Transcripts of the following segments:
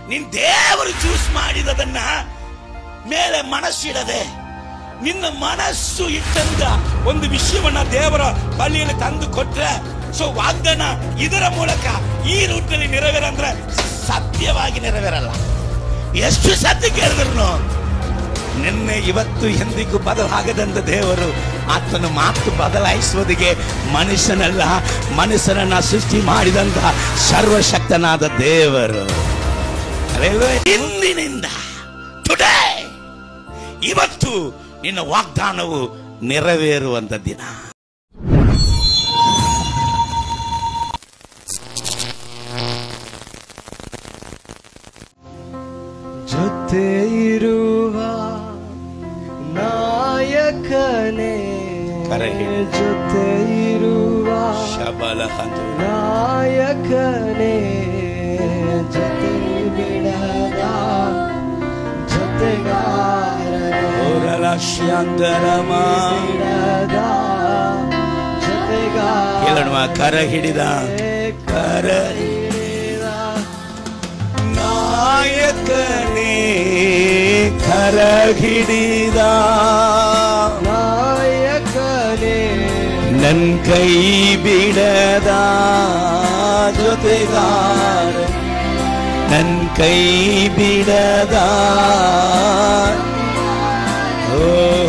ನಿನ್ ದೇವರು ಚೂಸ್ ಮಾಡಿದದನ್ನ ಮೇಲೆ ಮನಸ್ಸಿಡದೆ ನಿನ್ನ ಮನಸ್ಸು ಇಟ್ಟಂತ ಒಂದು ವಿಷಯವನ್ನ ದೇವರ ಬಳಿಯಲ್ಲಿ ತಂದು ಕೊಟ್ರೆ ಸೊ ವಾಗ್ದಾನ ಇದರ ಮೂಲಕ ಈ ರೂಟಲ್ಲಿ ನೆರವೇರಂದ್ರೆ ಸತ್ಯವಾಗಿ ನೆರವೇರಲ್ಲ ಎಷ್ಟು ಸತ್ಯ ಕೇಳಿದ್ರು ನಿನ್ನೆ ಇವತ್ತು ಎಂದಿಗೂ ಬದಲಾಗದಂತ ದೇವರು ಆತನ ಮಾತು ಬದಲಾಯಿಸುವುದಿಗೆ ಮನುಷ್ಯನಲ್ಲ ಮನುಷ್ಯನನ್ನ ಸೃಷ್ಟಿ ಮಾಡಿದಂತ ಸರ್ವಶಕ್ತನಾದ ದೇವರು Hallelujah. ಇಂದಿನಿಂದ ಟುಡೇ ಇವತ್ತು ನಿನ್ನ ವಾಗ್ದಾನವು ನೆರವೇರುವಂತ ದಿನ ಜೊತೆ ಇರುವ ನಾಯಕನೇ ಕರೆಗೆ. ಜೊತೆ ಇರುವ ಶಬಲ ಹಂತು ನಾಯಕನೇ ಜೊತೆ ಬಿಡದ ಜೊತೆಗಾರನೇ ಓರಲ ಶಾಂತರಮ ಬಿಡದ ಜೊತೆಗಾರ ಕೇಳೋಣ ಕರ ಹಿಡಿದ ಕರ ನಾಯಕನೇ ಕರ ಹಿಡಿದ ನಾಯಕನೇ ನನ್ ಕೈ ಬಿಡದ ಜೊತೆಗಾರ ನನ್ ಕೈ ಬಿಡದ ಓ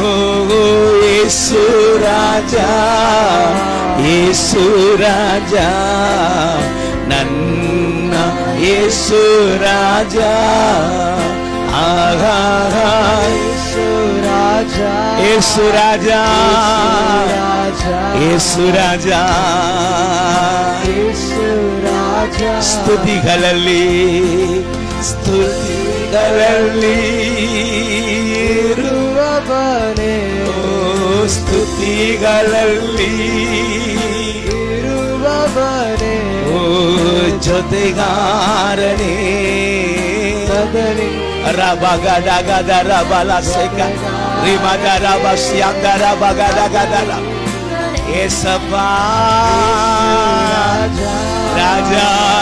ಯೇಸು ರಾಜ ಯೇಸು ರಾಜ ನನ್ನ ಯೇಸು ರಾಜ ಆಹಾ ಯೇಸು ರಾಜ ಯೇಸು ರಾಜ ರಾಜ ಯೇಸು ರಾಜ ಯೇಸು ರಾಜ ಸ್ತುತಿಗಳಲ್ಲಿ ಸ್ತುತಿಗಳಲ್ಲಿ ಇರು ಇರುವವನೇ ಓ ಸ್ತುತಿಗಳಲ್ಲಿ ಇರುವವನೇ ಓ ಜೊತೆಗಾರನೇ ಬದಲಿ ರಬ ಗದ ಗದ ರಬಲ ಸೆಕ ರಿಮದ ರಬ ಸ್ಯಾಂದ ರಬ ಗದ ಗದ ರ ಏಸಪ್ಪ ರಾಜ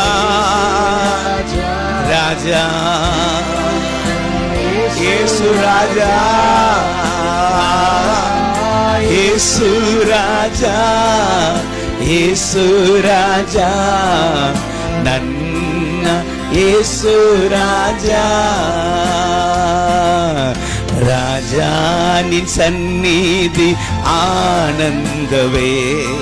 ರಾಜ ಯೇಸು ರಾಜ ಯೇಸು ರಾಜ ಯೇಸು ರಾಜ ನನ್ನ ಯೇಸು ರಾಜ ರಾಜ ನಿನ್ ಸನ್ನಿಧಿ ಆನಂದವೇ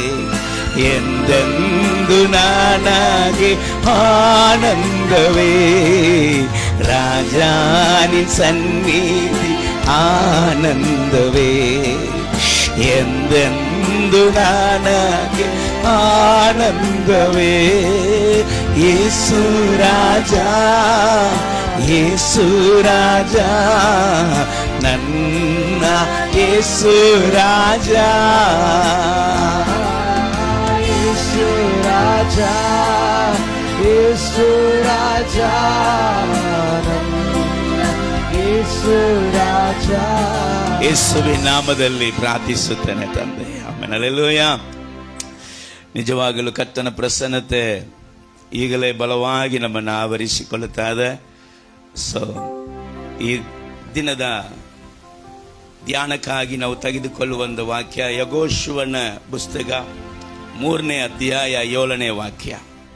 ಎಂದೆಂದು ನನಗೆ ಆನಂದವೇ ರಾಜ ನಿನ್ ಸನ್ನಿಧಿ ಆನಂದವೇ ಎಂದೆಂದು ನನಗೆ ಆನಂದವೇ ಯೇಸು ರಾಜ ಯೇಸು ರಾಜ ನನ್ನ ಯೇಸು ರಾಜ ಯೇಸು ರಾಜ ಯೇಸು ರಾಜ ನನ್ನ ಯೇಸು ರಾಜ ಯೇಸುವಿನ ನಾಮದಲ್ಲಿ ಪ್ರಾರ್ಥಿಸುತ್ತೇನೆ ತಂದೆ ಆಮೇಲೆ ಅಲ್ಲೆಲೂಯ ನಿಜವಾಗಲೂ ಕರ್ತನ ಪ್ರಸನ್ನತೆ ಈಗಲೇ ಬಲವಾಗಿ ನಮ್ಮನ್ನು ಆವರಿಸಿಕೊಳ್ಳುತ್ತಾ ಇದೆ ಸೊ ಈ ದಿನದ ಧ್ಯಾನಕ್ಕಾಗಿ ನಾವು ತೆಗೆದುಕೊಳ್ಳುವ ಒಂದು ವಾಕ್ಯ ಯಗೋಶುವನ ಪುಸ್ತಕ ಮೂರನೇ ಅಧ್ಯಾಯ ಏಳನೇ ವಾಕ್ಯ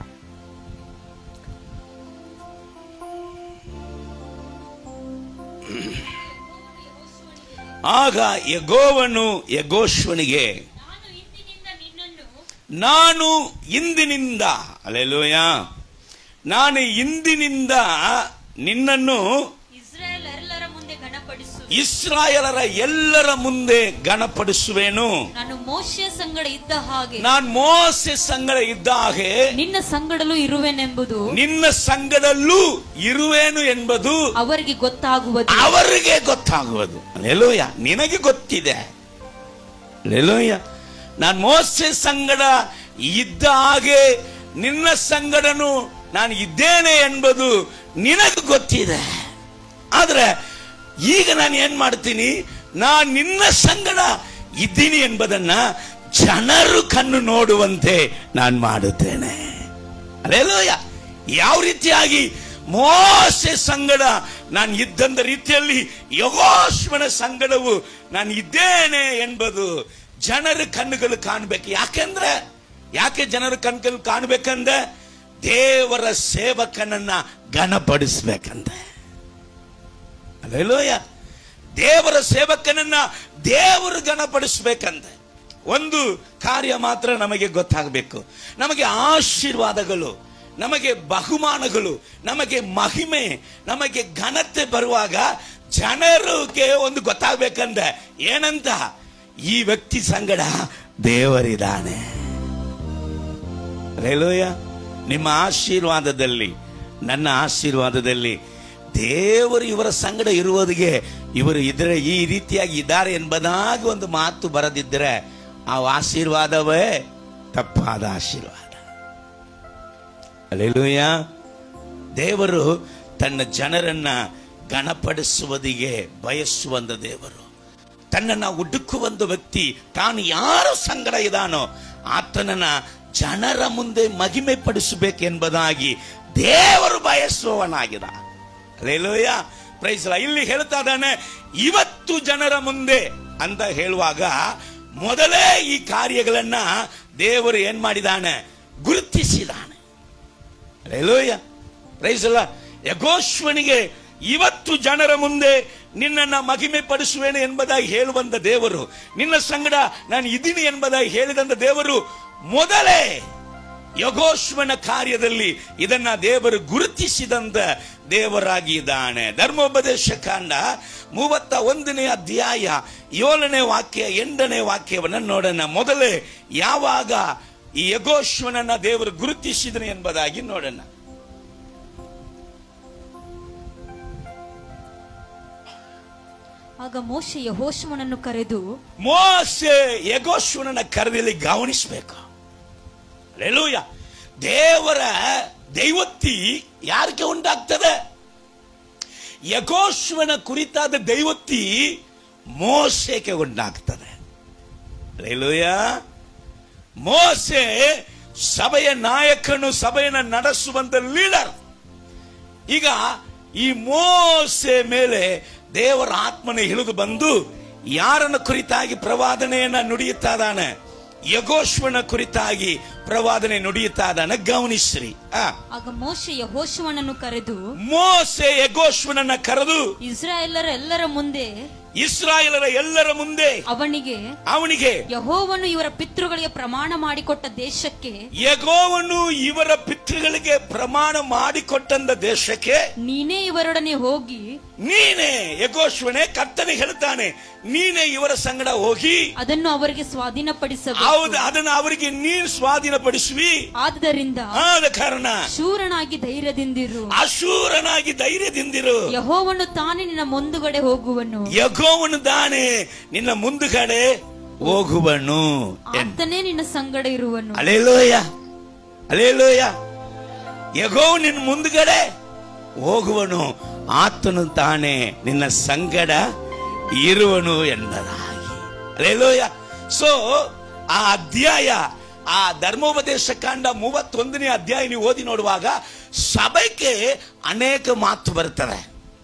ಆಗ ಯಗೋವನು ಯಗೋಶ್ವನಿಗೆ ನಾನು ಇಂದಿನಿಂದ ನಿನ್ನನ್ನು ನಾನು ಇಂದಿನಿಂದ ಅಲೆಲೋಯ ನಾನು ಇಂದಿನಿಂದ ನಿನ್ನನ್ನು ಇಸ್ರಾಯೇಲ್ ಎಲ್ಲರ ಮುಂದೆ ಗಣಪಡಿಸು ಇಸ್ರಾಯೇಲರ ಎಲ್ಲರ ಮುಂದೆ ಗಣಪಡಿಸುವೆನು ನಾನು ಮೋಶೆಯ ಸಂಗಡ ಇದ್ದ ಹಾಗೆ ನಾನು ಮೋಸೆ ಸಂಗಡ ಇದ್ದ ಹಾಗೆ ನಿನ್ನ ಸಂಗಡಲೂ ಇರುವೆನೆಂಬುದು ನಿನ್ನ ಸಂಗಡಲ್ಲೂ ಇರುವೇನು ಎಂಬುದು ಅವರಿಗೆ ಗೊತ್ತಾಗುವುದು ಅವರಿಗೆ ಗೊತ್ತಾಗುವುದು ಲೆಲೋಯ ನಿನಗೆ ಗೊತ್ತಿದೆ ಲೆಲೋಯ ನಾನು ಮೋಸೆ ಸಂಗಡ ಇದ್ದ ಹಾಗೆ ನಿನ್ನ ಸಂಗಡನು ನಾನು ಇದ್ದೇನೆ ಎಂಬುದು ನಿನಗೆ ಗೊತ್ತಿದೆ ಆದ್ರೆ ಈಗ ನಾನು ಏನ್ ಮಾಡ್ತೀನಿ ನಾನು ನಿನ್ನ ಸಂಗಡ ಇದ್ದೀನಿ ಎಂಬುದನ್ನ ಜನರು ಕಣ್ಣು ನೋಡುವಂತೆ ನಾನು ಮಾಡುತ್ತೇನೆ ಅಲ್ಲೇಲೋಯ ಯಾವ ರೀತಿಯಾಗಿ ಮೋಸೆ ಸಂಗಡ ನಾನು ಇದ್ದಂದ ರೀತಿಯಲ್ಲಿ ಯಗೋಶ್ವನ ಸಂಗಡವು ನಾನು ಇದ್ದೇನೆ ಎಂಬುದು ಜನರ ಕಣ್ಣುಗಳು ಕಾಣಬೇಕು ಯಾಕೆಂದ್ರೆ ಯಾಕೆ ಜನರ ಕಣ್ಗಳು ಕಾಣಬೇಕಂದ್ರೆ ದೇವರ ಸೇವಕನನ್ನ ಘನಪಡಿಸ್ಬೇಕಂದ್ರೆ ಅಲ್ಲೆಲ್ಲೋಯ ದೇವರ ಸೇವಕನನ್ನ ದೇವರು ಗಣಪಡಿಸ್ಬೇಕಂತೆ ಒಂದು ಕಾರ್ಯ ಮಾತ್ರ ನಮಗೆ ಗೊತ್ತಾಗಬೇಕು ನಮಗೆ ಆಶೀರ್ವಾದಗಳು ನಮಗೆ ಬಹುಮಾನಗಳು ನಮಗೆ ಮಹಿಮೆ ನಮಗೆ ಘನತೆ ಬರುವಾಗ ಜನರಿಗೆ ಒಂದು ಗೊತ್ತಾಗ್ಬೇಕಂದ್ರೆ ಏನಂತ ಈ ವ್ಯಕ್ತಿ ಸಂಗಡ ದೇವರಿದ್ದಾನೆ ರೇಲೋಯ ನಿಮ್ಮ ಆಶೀರ್ವಾದದಲ್ಲಿ ನನ್ನ ಆಶೀರ್ವಾದದಲ್ಲಿ ದೇವರು ಇವರ ಸಂಗಡ ಇರುವುದಿಗೆ ಇವರು ಇದ್ರೆ ಈ ರೀತಿಯಾಗಿ ಇದ್ದಾರೆ ಎಂಬುದಾಗಿ ಒಂದು ಮಾತು ಬರದಿದ್ದರೆ ಆ ಆಶೀರ್ವಾದವೇ ತಪ್ಪಾದ ಆಶೀರ್ವಾದ ಅಲ್ಲೆಲೂಯ ದೇವರು ತನ್ನ ಜನರನ್ನ ಗಣಪಡಿಸುವುದಿಗೆ ಬಯಸುವಂತ ದೇವರು ತನ್ನನ್ನ ಹುಡುಕುವಂತ ವ್ಯಕ್ತಿ ತಾನು ಯಾರು ಸಂಗಡ ಇದಾನೋ ಆತನನ್ನ ಜನರ ಮುಂದೆ ಮಹಿಮೆ ಪಡಿಸಬೇಕೆಂಬುದಾಗಿ ದೇವರು ಬಯಸುವವನಾಗಿದ ಅಲ್ಲೇಲೋಯ ಪ್ರೈಸಲ ಇಲ್ಲಿ ಹೇಳ್ತಾ ಇದ್ದಾನೆ ಇವತ್ತು ಜನರ ಮುಂದೆ ಅಂತ ಹೇಳುವಾಗ ಮೊದಲೇ ಈ ಕಾರ್ಯಗಳನ್ನ ದೇವರು ಏನ್ ಮಾಡಿದಾನೆ ಗುರುತಿಸಿದಾನೆ ಅಲ್ಲೇಲೋಯ ಪ್ರೈಸಲ್ಲ ಯಗೋಶ್ವನಿಗೆ ಇವತ್ತು ಜನರ ಮುಂದೆ ನಿನ್ನನ್ನ ಮಹಿಮೆ ಪಡಿಸುವೇನೆ ಎಂಬುದಾಗಿ ಹೇಳುವಂತ ದೇವರು ನಿನ್ನ ಸಂಗಡ ನಾನು ಇದೀನಿ ಎಂಬುದಾಗಿ ಹೇಳಿದಂತ ದೇವರು ಮೊದಲೇ ಯಗೋಶ್ವನ ಕಾರ್ಯದಲ್ಲಿ ಇದನ್ನ ದೇವರು ಗುರುತಿಸಿದಂತ ದೇವರಾಗಿದ್ದಾನೆ ಧರ್ಮೋಪದೇಶ ಕಾಂಡ ಮೂವತ್ತ ಒಂದನೇ ಅಧ್ಯಾಯ ಏಳನೇ ವಾಕ್ಯ ಎಂಟನೇ ವಾಕ್ಯವನ್ನ ನೋಡೋಣ ಮೊದಲೇ ಯಾವಾಗ ಈ ಯಗೋಶ್ವನನ್ನ ದೇವರು ಗುರುತಿಸಿದನು ಎಂಬುದಾಗಿ ನೋಡೋಣ ಆಗ ಮೋಶೆ ಯಹೋಶುವನನ್ನು ಕರೆದು ಮೋಸೆ ಯಗೋಶ್ವನನ ಕರೆದಲ್ಲಿ ಗಮನಿಸಬೇಕು ಲೆಲೂಯ ದೇವರ ದೈವತ್ತಿ ಯಾರಿಗೆ ಉಂಟಾಗ್ತದೆ ಯಗೋಶ್ವನ ಕುರಿತಾದ ದೈವತ್ತಿ ಮೋಸೆಗೆ ಉಂಟಾಗ್ತದೆ ಲೆಲೂಯ ಮೋಸೆ ಸಭೆಯ ನಾಯಕನು ಸಭೆಯನ್ನು ನಡೆಸುವಂತ ಲೀಡರ್ ಈಗ ಈ ಮೋಸೆ ಮೇಲೆ ದೇವರ ಆತ್ಮನ ಇಳಿದು ಬಂದು ಯಾರನ್ನ ಕುರಿತಾಗಿ ಪ್ರವಾದನೆಯನ್ನ ನುಡಿಯುತ್ತಾ ಇದ್ದಾನೆ ಯಗೋಶ್ವನ ಕುರಿತಾಗಿ ಪ್ರವಾದನೆ ನುಡಿಯುತ್ತಾ ಇದ್ದಾನೆ ಗಮನಿಸ್ರಿ ಆ ಆಗ ಮೋಶೆ ಯಹೋಶುವನನ್ನು ಕರೆದು ಮೋಸೆ ಯಗೋಶ್ವನನ್ನ ಕರೆದು ಇಸ್ರಾಯೇಲರ ಎಲ್ಲರ ಮುಂದೆ ಇಸ್ರಾಯೇಲರ ಎಲ್ಲರ ಮುಂದೆ ಅವನಿಗೆ ಅವನಿಗೆ ಯಹೋವನು ಇವರ ಪಿತೃಗಳಿಗೆ ಪ್ರಮಾಣ ಮಾಡಿಕೊಟ್ಟ ದೇಶಕ್ಕೆ ಯಗೋವನು ಇವರ ಪಿತೃಗಳಿಗೆ ಪ್ರಮಾಣ ಮಾಡಿಕೊಟ್ಟಂದ ದೇಶಕ್ಕೆ ನೀನೇ ಇವರೊಡನೆ ಹೋಗಿ ನೀನೇ ಯಗೋಶ್ವನೇ ಕರ್ತನೆ ಹೇಳ್ತಾನೆ ನೀನೇ ಇವರ ಸಂಗಡ ಹೋಗಿ ಅದನ್ನು ಅವರಿಗೆ ಸ್ವಾಧೀನಪಡಿಸಬೇಕು ಹೌದು ಅದನ್ನ ಅವರಿಗೆ ನೀನು ಸ್ವಾಧೀನಪಡಿಸುವಿ ಆದ್ದರಿಂದ ಆದ ಕಾರಣ ಶೂರನಾಗಿ ಧೈರ್ಯದಿಂದಿರು ಅಶೂರನಾಗಿ ಧೈರ್ಯದಿಂದಿರು ಯಹೋವನು ತಾನೇ ನಿನ್ನ ಮುಂದುಗಡೆ ಹೋಗುವನು ಯಗೋವನು ದಾನೆ ನಿನ್ನ ಮುಂದುಗಡೆ ಹೋಗುವನು ಆತನೇ ನಿನ್ನ ಸಂಗಡ ಇರುವನು ಅಲೇಲೋಯ ಅಲೇಲೋಯ ಯಗೋವು ನಿನ್ನ ಮುಂದುಗಡೆ ಹೋಗುವನು ಆತನು ತಾನೇ ನಿನ್ನ ಸಂಗಡ ಇರುವನು ಎಂಬುದಾಗಿ ಅಲೇಲೋಯ ಸೊ ಆ ಅಧ್ಯಾಯ ಆ ಧರ್ಮೋಪದೇಶ ಕಾಂಡ ಮೂವತ್ತೊಂದನೇ ಅಧ್ಯಾಯ ನೀವು ಓದಿ ನೋಡುವಾಗ ಸಭೆಗೆ ಅನೇಕ ಮಾತು ಬರ್ತದೆ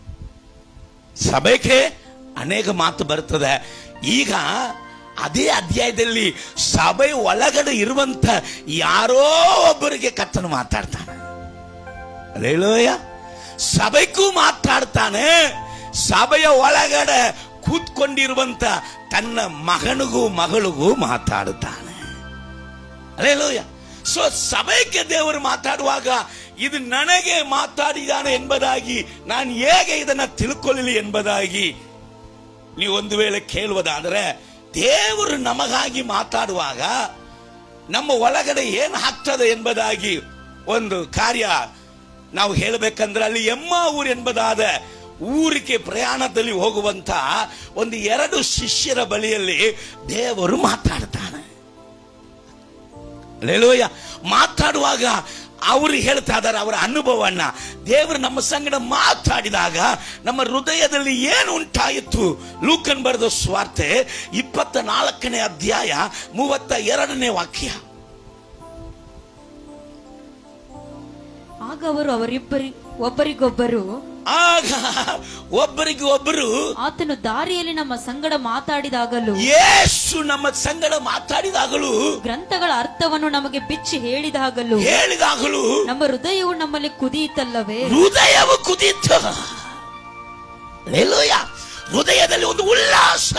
ಸಭೆಗೆ ಅನೇಕ ಮಾತು ಬರ್ತದೆ ಈಗ ಅದೇ ಅಧ್ಯಾಯದಲ್ಲಿ ಸಭೆ ಒಳಗಡೆ ಇರುವಂತ ಯಾರೋ ಒಬ್ಬರಿಗೆ ಕತ್ತನು ಮಾತಾಡ್ತಾನೆ ಅಲ್ಲೇಲೋಯ ಸಭೆಗೂ ಮಾತಾಡ್ತಾನೆ ಸಭೆಯ ಒಳಗಡೆ ಕೂತ್ಕೊಂಡಿರುವಂತ ತನ್ನ ಮಗನಿಗೂ ಮಗಳಿಗೂ ಮಾತಾಡುತ್ತಾನೆ ಅಲ್ಲೇಲೋಯ ಸೊ ಸಭೆಗೆ ದೇವರು ಮಾತಾಡುವಾಗ ಇದು ನನಗೆ ಮಾತಾಡಿದಾನೆ ಎಂಬುದಾಗಿ ನಾನು ಹೇಗೆ ಇದನ್ನ ತಿಳ್ಕೊಳ್ಳಲಿ ಎಂಬುದಾಗಿ ನೀವು ಒಂದು ವೇಳೆ ಕೇಳುವುದಾದರೆ ದೇವರು ನಮಗಾಗಿ ಮಾತಾಡುವಾಗ ನಮ್ಮ ಒಳಗಡೆ ಏನು ಆಗ್ತದೆ ಎಂಬುದಾಗಿ ಒಂದು ಕಾರ್ಯ ನಾವು ಹೇಳಬೇಕಂದ್ರೆ ಅಲ್ಲಿ ಎಮ್ಮ ಊರು ಎಂಬುದಾದ ಊರಿಗೆ ಪ್ರಯಾಣದಲ್ಲಿ ಹೋಗುವಂತ ಒಂದು ಎರಡು ಶಿಷ್ಯರ ಬಳಿಯಲ್ಲಿ ದೇವರು ಮಾತಾಡ್ತಾನೆ ಲೇಲೋಯ ಮಾತಾಡುವಾಗ ಅವರು ಹೇಳ್ತಾ ಇದ್ದಾರೆ ಅವರ ಅನುಭವವನ್ನ ದೇವರು ನಮ್ಮ ಸಂಗಡ ಮಾತಾಡಿದಾಗ ನಮ್ಮ ಹೃದಯದಲ್ಲಿ ಏನು ಉಂಟಾಯಿತು ಲೂಕನ್ ಬರೆದ ಸ್ವಾರ್ತೆ ಇಪ್ಪತ್ತ ನಾಲ್ಕನೇ ಅಧ್ಯಾಯ ಮೂವತ್ತ ಎರಡನೇ ವಾಕ್ಯ ಆಗ ಅವರು ಅವರಿಬ್ಬರಿ ಒಬ್ಬರಿಗೊಬ್ಬರು ಆಗ ಒಬ್ಬರಿಗೆ ಒಬ್ಬರು ಆತನು ದಾರಿಯಲ್ಲಿ ನಮ್ಮ ಸಂಗಡ ಮಾತಾಡಿದಾಗಲೂ ಯೇಸು ನಮ್ಮ ಸಂಗಡ ಮಾತಾಡಿದಾಗಲೂ ಗ್ರಂಥಗಳ ಅರ್ಥವನ್ನು ನಮಗೆ ಬಿಚ್ಚಿ ಹೇಳಿದಾಗಲೂ ಹೇಳಿದಾಗಲೂ ನಮ್ಮ ಹೃದಯವು ನಮ್ಮಲ್ಲಿ ಕುದಿಯಿತಲ್ಲವೇ ಹೃದಯವು ಕುದಿತು ಹಲ್ಲೆಲೂಯ. ಹೃದಯದಲ್ಲಿ ಒಂದು ಉಲ್ಲಾಸ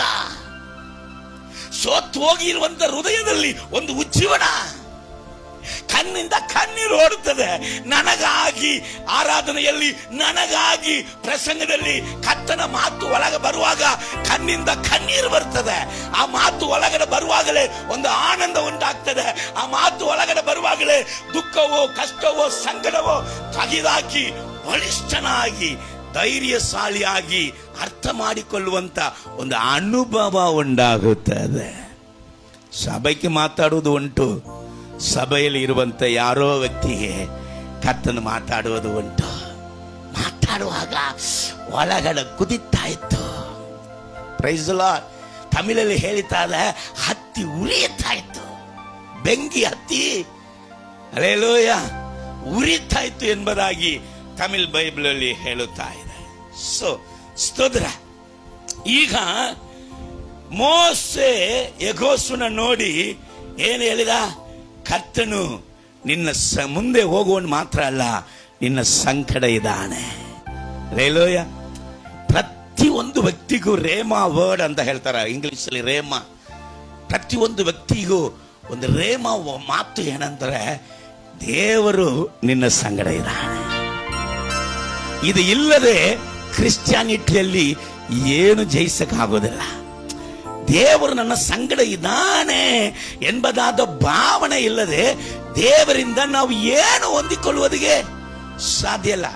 ಸೋತು ಹೋಗಿರುವಂತ ಹೃದಯದಲ್ಲಿ ಒಂದು ಉಜ್ಜೀವನ ಕಣ್ಣಿಂದ ಕಣ್ಣೀರು ಓಡುತ್ತದೆ ನನಗಾಗಿ ಆರಾಧನೆಯಲ್ಲಿ ನನಗಾಗಿ ಪ್ರಸಂಗದಲ್ಲಿ ಕತ್ತನ ಮಾತು ಒಳಗೆ ಬರುವಾಗ ಕಣ್ಣಿಂದ ಕಣ್ಣೀರು ಬರ್ತದೆ ಆ ಮಾತು ಒಳಗಡೆ ಬರುವಾಗಲೇ ಒಂದು ಆನಂದ ಉಂಟಾಗ್ತದೆ ಆ ಮಾತು ಒಳಗಡೆ ಬರುವಾಗಲೇ ದುಃಖವೋ ಕಷ್ಟವೋ ಸಂಕಟವೋ ತೆಗೆದಾಕಿ ಬಲಿಷ್ಠನಾಗಿ ಧೈರ್ಯಶಾಲಿಯಾಗಿ ಅರ್ಥ ಮಾಡಿಕೊಳ್ಳುವಂತ ಒಂದು ಅನುಭವ ಉಂಟಾಗುತ್ತದೆ ಸಭೆಗೆ ಮಾತಾಡುವುದು ಉಂಟು ಸಭೆಯಲ್ಲಿ ಇರುವಂತ ಯಾರೋ ವ್ಯಕ್ತಿಗೆ ಕತ್ತನು ಮಾತಾಡುವುದು ಉಂಟು ಮಾತಾಡುವಾಗ ಒಳಗಡೆ ಕುದಿತಾ ಇತ್ತು ಪ್ರೈಸ್ ತಮಿಳಲ್ಲಿ ಹೇಳಿತಾದ ಹತ್ತಿ ಉರಿಯುತ್ತಾ ಇತ್ತು ಬೆಂಕಿ ಹತ್ತಿ ಅಲೆಲೋಯ ಉರಿತಾ ಇತ್ತು ಎಂಬುದಾಗಿ ತಮಿಳ್ ಬೈಬಲಲ್ಲಿ ಹೇಳುತ್ತಾ ಇದೆ ಸೊ ಸ್ತೋತ್ರ ಈಗ ಮೋಸೆ ಯಗೋಸುನ ನೋಡಿ ಏನು ಹೇಳಿದ ಕರ್ತನು ನಿನ್ನ ಸ ಮುಂದೆ ಹೋಗುವನು ಮಾತ್ರ ಅಲ್ಲ ನಿನ್ನ ಸಂಕಟ ಇದ್ದಾನೆ ರೇಲೋಯ ಪ್ರತಿಯೊಂದು ವ್ಯಕ್ತಿಗೂ ರೇಮಾ ವರ್ಡ್ ಅಂತ ಹೇಳ್ತಾರೆ ಇಂಗ್ಲಿಷ್ ಅಲ್ಲಿ ರೇಮ ಪ್ರತಿಯೊಂದು ವ್ಯಕ್ತಿಗೂ ಒಂದು ರೇಮ ವ- ಮಾತು ಏನಂದ್ರೆ ದೇವರು ನಿನ್ನ ಸಂಗಡ ಇದ್ದಾನೆ ಇದು ಇಲ್ಲದೆ ಕ್ರಿಸ್ಟಿಯಾನಿಟಿಯಲ್ಲಿ ಏನು ಜಯಿಸಕ್ಕಾಗೋದಿಲ್ಲ ದೇವರು ನನ್ನ ಸಂಗಡ ಇದ್ದಾನೆ ಎಂಬುದಾದ ಭಾವನೆ ಇಲ್ಲದೆ ದೇವರಿಂದ ನಾವು ಏನು ಹೊಂದಿಕೊಳ್ಳುವುದಿಗೆ ಸಾಧ್ಯ ಇಲ್ಲ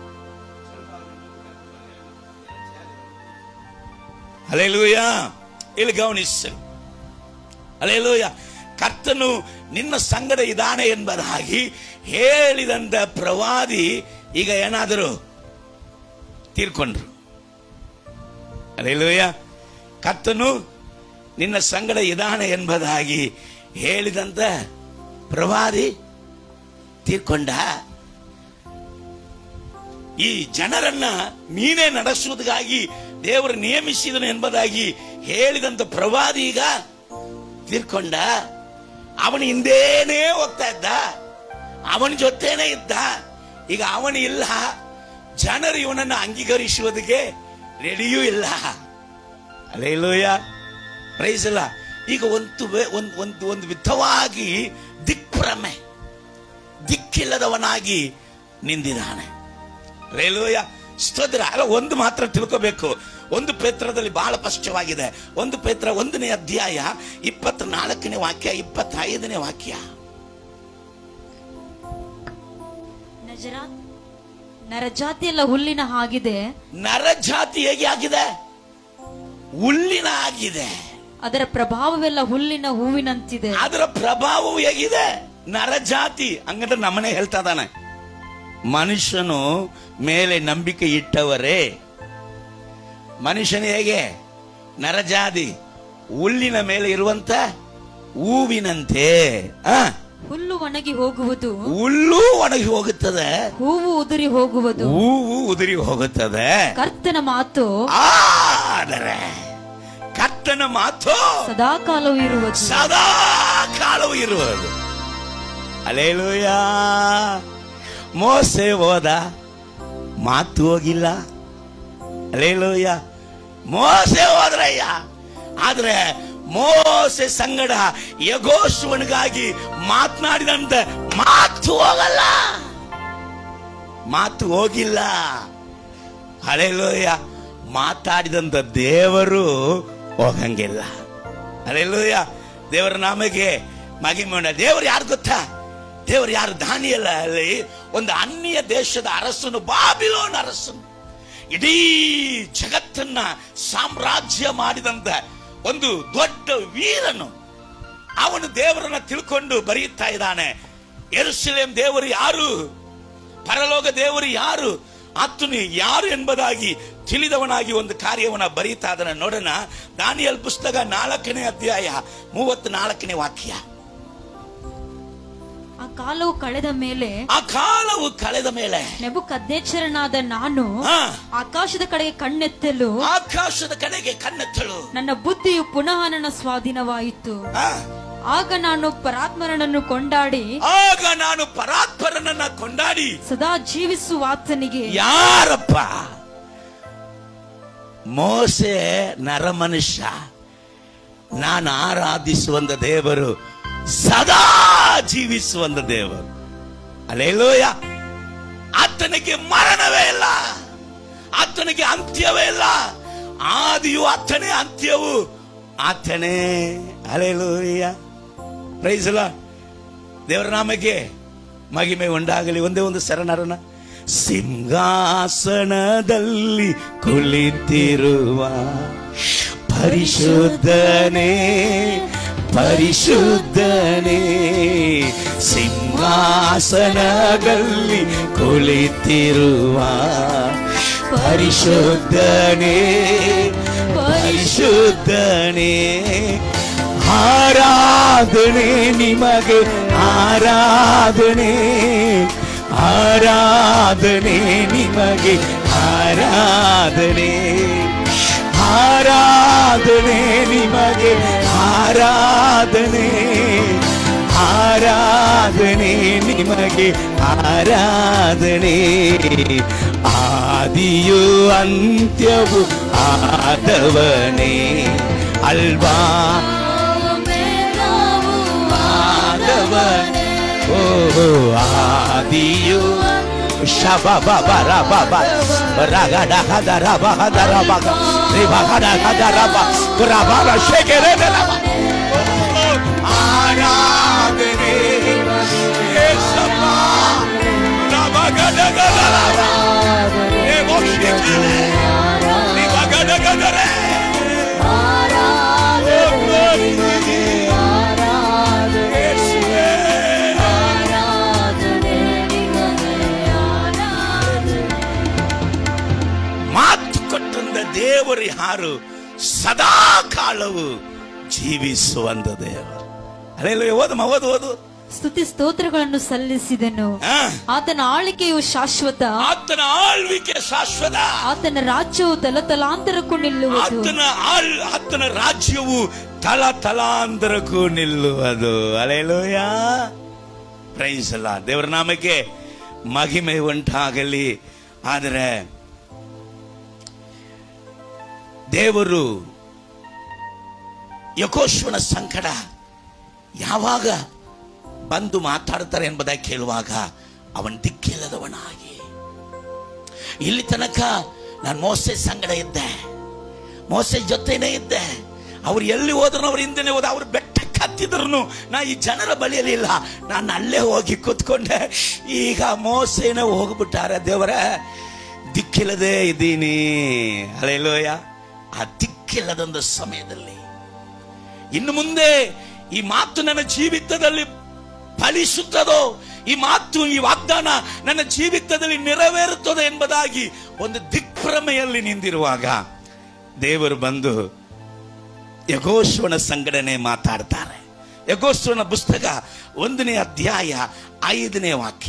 ಅಲೆಲೂಯ ಇಲ್ಲಿ ಗಮನಿಸಿ ಅಲೆಲೂಯ ಕರ್ತನು ನಿನ್ನ ಸಂಗಡ ಇದ್ದಾನೆ ಎಂಬುದಾಗಿ ಹೇಳಿದಂತ ಪ್ರವಾದಿ ಈಗ ಏನಾದರೂ ತೀರ್ಕೊಂಡ್ರು ಅಲೆಲೂಯ ಕರ್ತನು ನಿನ್ನ ಸಂಗಡ ಇದ್ದಾನೆ ಎಂಬುದಾಗಿ ಹೇಳಿದಂತ ಪ್ರವಾದಿ ತೀರ್ಕೊಂಡ ಈ ಜನರನ್ನ ನೀನೇ ನಡೆಸುವುದಕ್ಕಾಗಿ ದೇವರು ನೇಮಿಸಿದನು ಎಂಬುದಾಗಿ ಹೇಳಿದಂತ ಪ್ರವಾದಿ ಈಗ ತೀರ್ಕೊಂಡ ಅವನ ಹಿಂದೇನೇ ಹೋಗ್ತಾ ಇದ್ದ ಅವನ ಜೊತೆನೇ ಇದ್ದ ಈಗ ಅವನು ಇಲ್ಲ ಜನರು ಇವನನ್ನು ಅಂಗೀಕರಿಸುವುದಕ್ಕೆ ರೆಡಿಯೂ ಇಲ್ಲ ಅಲ್ಲೇಲೂಯ ಪ್ರೈಸ್ ಇಲ್ಲ ಈಗ ಒಂದು ವೇ- ಒಂದು ಒಂದು ಒಂದು ವಿಧವಾಗಿ ದಿಕ್ಭ್ರಮೆ ದಿಕ್ಕಿಲ್ಲದವನಾಗಿ ನಿಂದಿದ್ದಾನೆ ರೇಲೂಯ ಸ್ತೋತ್ರ ಅಲ್ಲ ಒಂದು ಮಾತ್ರ ತಿಳ್ಕೋಬೇಕು ಒಂದು ಪೇತ್ರದಲ್ಲಿ ಬಹಳ ಸ್ಪಷ್ಟವಾಗಿದೆ ಒಂದು ಪೇತ್ರ ಒಂದನೇ ಅಧ್ಯಾಯ ಇಪ್ಪತ್ನಾಲ್ಕನೇ ವಾಕ್ಯ ಇಪ್ಪತ್ತೈದನೇ ವಾಕ್ಯ ನಜರಾ ನರಜಾತಿಯೆಲ್ಲ ಹುಲ್ಲಿನ ಹಾಗಿದೆ ನರಜಾತಿ ಹೇಗೆ ಆಗಿದೆ ಹುಲ್ಲಿನ ಆಗಿದೆ ಅದರ ಪ್ರಭಾವವೆಲ್ಲ ಹುಲ್ಲಿನ ಹೂವಿನಂತಿದೆ ಅದರ ಪ್ರಭಾವವು ಹೇಗಿದೆ ನರಜಾತಿ ಹಂಗಂದ್ರೆ ನಮ್ಮನೆ ಹೇಳ್ತಾ ಇದ್ದಾನೆ ಮನುಷ್ಯನು ಮೇಲೆ ನಂಬಿಕೆ ಇಟ್ಟವರೇ ಮನುಷ್ಯನು ಹೇಗೆ ನರಜಾತಿ ಹುಲ್ಲಿನ ಮೇಲೆ ಇರುವಂತ ಹೂವಿನಂತೆ ಆ, ಹುಲ್ಲು ಒಣಗಿ ಹೋಗುವುದು ಹುಲ್ಲು ಒಣಗಿ ಹೋಗುತ್ತದೆ ಹೂವು ಉದುರಿ ಹೋಗುವುದು ಹೂವು ಉದುರಿ ಹೋಗುತ್ತದೆ ಕರ್ತನ ಮಾತು ಆದರೆ ಕರ್ತನ ಮಾತು ಸದಾಕಾಲವೂ ಇರುವುದು ಸದಾ ಕಾಲವು ಇರುವುದು ಅಲೇಲೂಯ ಮೋಸೆ ಹೋದ ಮಾತು ಹೋಗಿಲ್ಲ ಅಲೇಲೂಯ ಮೋಸೆ ಹೋದ್ರಯ್ಯ ಆದ್ರೆ ಮೋಸೆ ಸಂಗಡ ಯಗೋಶುವನಿಗಾಗಿ ಮಾತನಾಡಿದಂತ ಮಾತು ಹೋಗಲ್ಲ ಮಾತು ಹೋಗಿಲ್ಲ ಅಲೆಲೋಯ ಮಾತಾಡಿದಂತ ದೇವರು ಹೋಗಂಗಿಲ್ಲ ಅಲೆಲೋಯ ದೇವರ ನಾಮಗೆ ಮಗಿಮೋಣ ದೇವರು ಯಾರು ಗೊತ್ತಾ ದೇವರು ಯಾರು ದಾನಿಯಲ್ಲ ಅಲ್ಲಿ ಒಂದು ಅನ್ಯ ದೇಶದ ಅರಸನು ಬಾಬಿಲೋನ್ ಅರಸನು ಇಡೀ ಜಗತ್ತನ್ನ ಸಾಮ್ರಾಜ್ಯ ಮಾಡಿದಂತ ಒಂದು ದೊಡ್ಡ ವೀರನು ಅವನು ದೇವರನ್ನ ತಿಳ್ಕೊಂಡು ಬರೆಯುತ್ತಾ ಇದ್ದಾನೆ ಎರುಸಲೇಂ ದೇವರು ಯಾರು ಪರಲೋಕ ದೇವರು ಯಾರು ಆತನು ಯಾರು ಎಂಬುದಾಗಿ ತಿಳಿದವನಾಗಿ ಒಂದು ಕಾರ್ಯವನ್ನ ಬರೀತಾ ಅದನ್ನ ನೋಡೋಣ ದಾನಿಯಲ್ ಪುಸ್ತಕ ನಾಲ್ಕನೇ ಅಧ್ಯಾಯ ಮೂವತ್ತ್ ನಾಲ್ಕನೇ ವಾಕ್ಯ ಆ ಕಾಲವು ಕಳೆದ ಮೇಲೆ ಆ ಕಾಲವು ಕಳೆದ ಮೇಲೆ ನೆಬುಕದ್ನೇಚ್ಚರನಾದ ನಾನು ಹಾ, ಆಕಾಶದ ಕಡೆಗೆ ಕಣ್ಣೆತ್ತಲು ಆಕಾಶದ ಕಡೆಗೆ ಕಣ್ಣೆತ್ತಳು ನನ್ನ ಬುದ್ಧಿಯು ಪುನಃ ನನ್ನ ಸ್ವಾಧೀನವಾಯಿತು ಹಾ, ಆಗ ನಾನು ಪರಾತ್ಮರನನ್ನು ಕೊಂಡಾಡಿ ಆಗ ನಾನು ಪರಾತ್ಪರನನ್ನ ಕೊಂಡಾಡಿ ಸದಾ ಜೀವಿಸುವ ಆತನಿಗೆ ಯಾರಪ್ಪ ಮೋಸೆ ನರಮನುಷ್ಯ ನಾನು ಆರಾಧಿಸುವಂತ ದೇವರು ಸದಾ ಜೀವಿಸುವಂತ ದೇವರು ಅಲ್ಲೇಲೋಯ ಆತನಿಗೆ ಮರಣವೇ ಇಲ್ಲ ಆತನಿಗೆ ಅಂತ್ಯವೇ ಇಲ್ಲ ಆದಿಯು ಆತನೇ ಅಂತ್ಯವು ಆತನೇ ಅಲೆಲೂಯ ಪ್ರೈಸಲ ದೇವರ ನಾಮಕ್ಕೆ ಮಹಿಮೆ ಉಂಟಾಗಲಿ ಒಂದೇ ಒಂದು ಶರಣರನ ಸಿಂಹಾಸನದಲ್ಲಿ ಕುಳಿತಿರುವ ಪರಿಶುದ್ಧನೇ ಪರಿಶುದ್ಧನೇ ಸಿಂಹಾಸನದಲ್ಲಿ ಕುಳಿತಿರುವ ಪರಿಶುದ್ಧನೇ ಪರಿಶುದ್ಧನೇ ಆರಾಧನೆ ನಿಮಗೆ ಆರಾಧನೆ ಆರಾಧನೆ ನಿಮಗೆ ಆರಾಧನೆ ಆರಾಧನೆ ನಿಮಗೆ ಆರಾಧನೆ ಆರಾಧನೆ ನಿಮಗೆ ಆರಾಧನೆ ಆದಿಯು ಅಂತ್ಯವು ಆದವನೇ ಅಲ್ವಾ ಆದವನೇ ಓ ಆದಿಯು ಶಬಬ ಬರ ಬಬ ರಗಡ ಹದರ ಬಹದರ ಬಗ ರಿಬಹಡ ಹದರ ಬ ರಬರ ಶೆಕೆರೆ ರಬ ಆರಾಧನೆ ಯೇಸಪ್ಪ ರಬಗಡಗದರ ಏವೋ ಶೆಕೆರೆ ರಿಬಗಡಗದರೆ ಓ ಗ್ಲೋರಿ ಯೇಸುವೇ ಮಾತು ಕೊಟ್ಟಂದ ದೇವರು ಯಾರು ಸದಾ ಕಾಲವು ಜೀವಿಸುವಂತ ದೇವರು ಅಲ್ಲೆಲ್ಲ ಓದಮ್ಮ ಓದು ಓದು ಸ್ತುತಿ ಸ್ತೋತ್ರಗಳನ್ನು ಸಲ್ಲಿಸಿದನು ಆ, ಆತನ ಆಳಿಕೆಯು ಶಾಶ್ವತ ಆತನ ಆಳ್ವಿಕೆ ಶಾಶ್ವತ ಆತನ ರಾಜ್ಯವು ತಲತಲಾಂತರಕ್ಕೂ ನಿಲ್ಲುವುದು ಆತನ ಆಳ್ ಆತನ ರಾಜ್ಯವು ತಲ ತಲಾಂತರಕ್ಕೂ ನಿಲ್ಲುವುದು ಅಲೆಲೋಯ ಪ್ರೈಸ್ ಅಲ್ಲ ದೇವರ ನಾಮಕ್ಕೆ ಮಹಿಮೆ ಉಂಟಾಗಲಿ ಆದರೆ ದೇವರು ಯಕೋಶ್ವನ ಸಂಕಟ ಯಾವಾಗ ಬಂದು ಮಾತಾಡ್ತಾರೆ ಎಂಬುದಾಗಿ ಕೇಳುವಾಗ ಅವನ್ ದಿಕ್ಕಿಲ್ಲದವನಾಗಿ ಇಲ್ಲಿ ತನಕ ನಾನು ಮೋಸೆ ಸಂಗಡ ಇದ್ದೆ ಮೋಸೆ ಜೊತೆನೇ ಇದ್ದೆ ಅವ್ರು ಎಲ್ಲಿ ಹೋದ್ರು ಅವ್ರ ಹಿಂದೆನೆ ಹೋದ ಅವ್ರು ಬೆಟ್ಟ ಕತ್ತಿದ್ರು ನಾ ಈ ಜನರ ಬಳಿಯಲ್ಲಿ ಇಲ್ಲ ನಾನು ಅಲ್ಲೇ ಹೋಗಿ ಕೂತ್ಕೊಂಡೆ ಈಗ ಮೋಸೆನೇ ಹೋಗ್ಬಿಟ್ಟಾರೆ ದೇವರ ದಿಕ್ಕಿಲ್ಲದೆ ಇದ್ದೀನಿ ಅಲೆಲೋಯ ಆ ದಿಕ್ಕಿಲ್ಲದೊಂದು ಸಮಯದಲ್ಲಿ ಇನ್ನು ಮುಂದೆ ಈ ಮಾತು ನನ್ನ ಜೀವಿತದಲ್ಲಿ ಫಲಿಸುತ್ತದೋ ಈ ಮಾತು ಈ ವಾಗ್ದಾನ ನನ್ನ ಜೀವಿತದಲ್ಲಿ ನೆರವೇರುತ್ತದೆ ಎಂಬುದಾಗಿ ಒಂದು ದಿಕ್ಭ್ರಮೆಯಲ್ಲಿ ನಿಂತಿರುವಾಗ ದೇವರು ಬಂದು ಯಗೋಶ್ವನ ಸಂಘಟನೆ ಮಾತಾಡ್ತಾರೆ ಯಗೋಶ್ವನ ಪುಸ್ತಕ ಒಂದನೇ ಅಧ್ಯಾಯ ಐದನೇ ವಾಕ್ಯ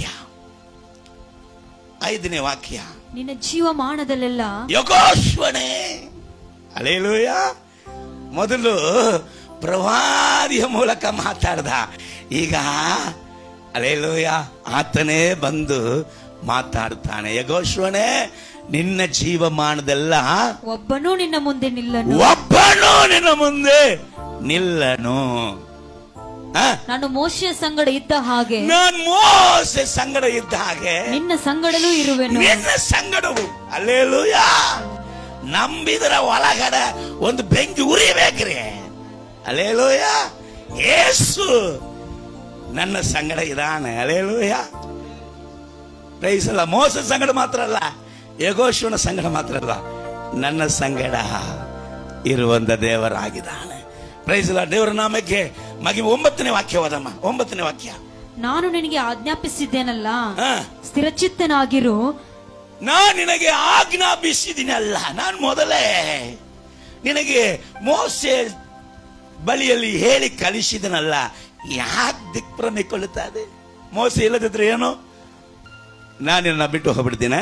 ಐದನೇ ವಾಕ್ಯ ನಿನ್ನ ಜೀವಮಾನದಲ್ಲೆಲ್ಲ ಯಗೋಶ್ವನೇ ಅಲೇಲೂಯ ಮೊದಲು ಪ್ರವಾದಿಯ ಮೂಲಕ ಮಾತಾಡ್ದ ಈಗ ಅಲೇಲೂಯ ಆತನೇ ಬಂದು ಮಾತಾಡ್ತಾನೆ ಯಗೋಶ್ವನೇ ನಿನ್ನ ಜೀವಮಾನದೆಲ್ಲ ಒಬ್ಬನೂ ನಿನ್ನ ಮುಂದೆ ನಿಲ್ಲನು ಒಬ್ಬನು ನಿನ್ನ ಮುಂದೆ ನಿಲ್ಲನು ಆ? ನಾನು ಮೋಶೆಯ ಸಂಗಡ ಇದ್ದ ಹಾಗೆ ನಾನ್ ಮೋಸೆ ಸಂಗಡ ಇದ್ದ ಹಾಗೆ ನಿನ್ನ ಸಂಗಡಲೂ ಇರುವೆನು ನಿನ್ನ ಸಂಗಡವು ಅಲ್ಲೇಲೂಯ ನಂಬಿದರ ಒಳಗಡೆ ಒಂದು ಬೆಂಕಿ ಉರಿಬೇಕ್ರಿ ಅಲ್ಲೇಲೂಯ ಏಸು ನನ್ನ ಸಂಗಡ ಇದಾನೆ ಅಲ್ಲೇಲೂಯ ಪ್ರೈಸಲ್ಲ ಮೋಸ ಸಂಗಡ ಮಾತ್ರ ಅಲ್ಲ ಯಗೋಶ್ವನ ಸಂಗಡ ಮಾತ್ರ ಅಲ್ಲ ನನ್ನ ಸಂಗಡ ಇರುವಂತ ದೇವರಾಗಿದ್ದಾನೆ ಪ್ರೈಸಲ್ಲ ದೇವರ ನಾಮಕ್ಕೆ ಮಗಿ ಒಂಬತ್ತನೇ ವಾಕ್ಯ ಹೋದಮ್ಮ ಒಂಬತ್ತನೇ ವಾಕ್ಯ ನಾನು ನಿನಗೆ ಆಜ್ಞಾಪಿಸಿದ್ದೇನಲ್ಲ ಹಾ ಸ್ಥಿರಚಿತ್ತನಾಗಿರು ನಾನು ನಿನಗೆ ಆಜ್ಞಾಪಿಸಿದಿನಲ್ಲ ನಾನು ಮೊದಲೇ ನಿನಗೆ ಮೋಸೆ ಬಳಿಯಲ್ಲಿ ಹೇಳಿ ಕಲಿಸಿದನಲ್ಲ ಯಾಕೆ ದಿಕ್ಭ್ರಮೆ ಕೊಳ್ಳುತ್ತದೆ ಮೋಸ ಇಲ್ಲದಿದ್ರೆ ಏನು ನಾನು ನಿನ್ನ ಬಿಟ್ಟು ಹೋಗ್ಬಿಡ್ತೀನ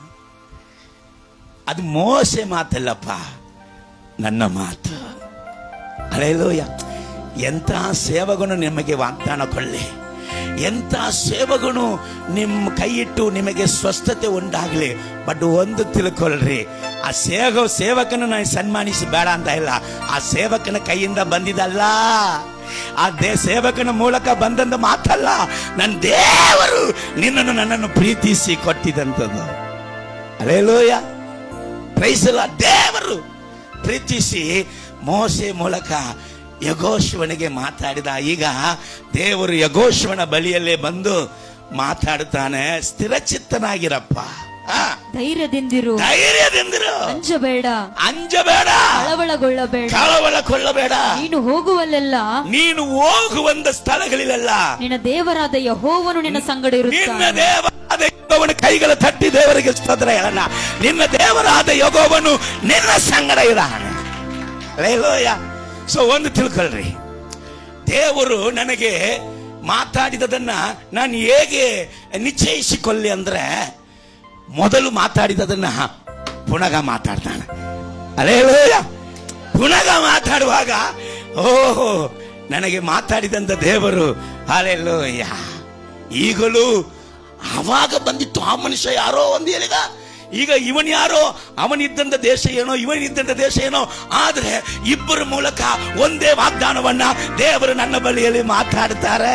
ಅದು ಮೋಸೆ ಮಾತಲ್ಲಪ್ಪ ನನ್ನ ಮಾತು ಅಲೆಲೋಯ ಎಂಥ ಸೇವಕನು ನಿಮಗೆ ವಾಗ್ದಾನ ಕೊಳ್ಳಿ ಎಂಥ ಸೇವಕನು ನಿಮ್ಮ ಕೈ ಇಟ್ಟು ನಿಮಗೆ ಸ್ವಸ್ಥತೆ ಉಂಟಾಗಲಿ ಬಟ್ ಒಂದು ತಿಳ್ಕೊಳ್ರಿ ಆ ಸೇವ ಸೇವಕನ ನಾನು ಸನ್ಮಾನಿಸಿ ಬೇಡ ಅಂತ ಇಲ್ಲ ಆ ಸೇವಕನ ಕೈಯಿಂದ ಬಂದಿದ್ದಲ್ಲ ಆ ದೇ ಸೇವಕನ ಮೂಲಕ ಬಂದಂತ ಮಾತಲ್ಲ ನನ್ನ ದೇವರು ನಿನ್ನನ್ನು ನನ್ನನ್ನು ಪ್ರೀತಿಸಿ ಕೊಟ್ಟಿದಂಥದ್ದು ಅಲೇಲೋಯ ಪ್ರೈಸಲ್ಲ ದೇವರು ಪ್ರೀತಿಸಿ ಮೋಸೆ ಮೂಲಕ ಯಗೋಶ್ವನಿಗೆ ಮಾತಾಡಿದ ಈಗ ದೇವರು ಯಗೋಶ್ವನ ಬಳಿಯಲ್ಲೇ ಬಂದು ಮಾತಾಡುತ್ತಾನೆ ಸ್ಥಿರಚಿತ್ತನಾಗಿರಪ್ಪ ಆ, ಧೈರ್ಯದಿಂದಿರು ಧೈರ್ಯದಿಂದಿರು ಅಂಜಬೇಡ ಅಂಜಬೇಡ ಕಳವಳಗೊಳ್ಳಬೇಡ ಕಳವಳ ಕೊಳ್ಳಬೇಡ ನೀನು ಹೋಗುವಲ್ಲೆಲ್ಲ ನೀನು ಹೋಗುವಂತ ಸ್ಥಳಗಳಿಲೆಲ್ಲ ನಿನ್ನ ದೇವರಾದ ಯಹೋವನು ನಿನ್ನ ಸಂಗಡ ನಿನ್ನ ಇರುತ್ತಾನೆ ದೇವರಾದ ಯೆಹೋವನ ಕೈಗಳ ತಟ್ಟಿ ದೇವರಿಗೆ ಸ್ತೋತ್ರ ಹೇಳೋಣ ನಿನ್ನ ದೇವರಾದ ಯೋಗವನು ನಿನ್ನ ಸಂಗಡ ಇರಾನೆ ಅಲ್ಲೇಲೂಯ ಸೊ ಒಂದು ತಿಳ್ಕೊಳ್ರಿ ದೇವರು ನನಗೆ ಮಾತಾಡಿದದನ್ನ ನಾನು ಹೇಗೆ ನಿಶ್ಚಯಿಸಿಕೊಳ್ಳಿ ಅಂದ್ರೆ ಮೊದಲು ಮಾತಾಡಿದದನ್ನ ಪುನಗ ಮಾತಾಡ್ತಾನೆ ಅಲ್ಲೇಲೂಯ ಪುನಗ ಮಾತಾಡುವಾಗ ಓಹೋ ನನಗೆ ಮಾತಾಡಿದಂತ ದೇವರು ಅಲ್ಲೇಲೂಯ ಈಗಲೂ ಆವಾಗ ಬಂದಿತ್ತು ಆ ಮನುಷ್ಯ ಯಾರೋ ಒಂದು ಹೇಳಿದ ಈಗ ಇವನ್ ಯಾರೋ ಅವನಿದ್ದಂತ ದೇಶ ಏನೋ ಇವನಿದ್ದಂತ ದೇಶ ಏನೋ ಆದ್ರೆ ಇಬ್ಬರ ಮೂಲಕ ಒಂದೇ ವಾಗ್ದಾನವನ್ನ ದೇವರು ನನ್ನ ಬಳಿಯಲ್ಲಿ ಮಾತಾಡ್ತಾರೆ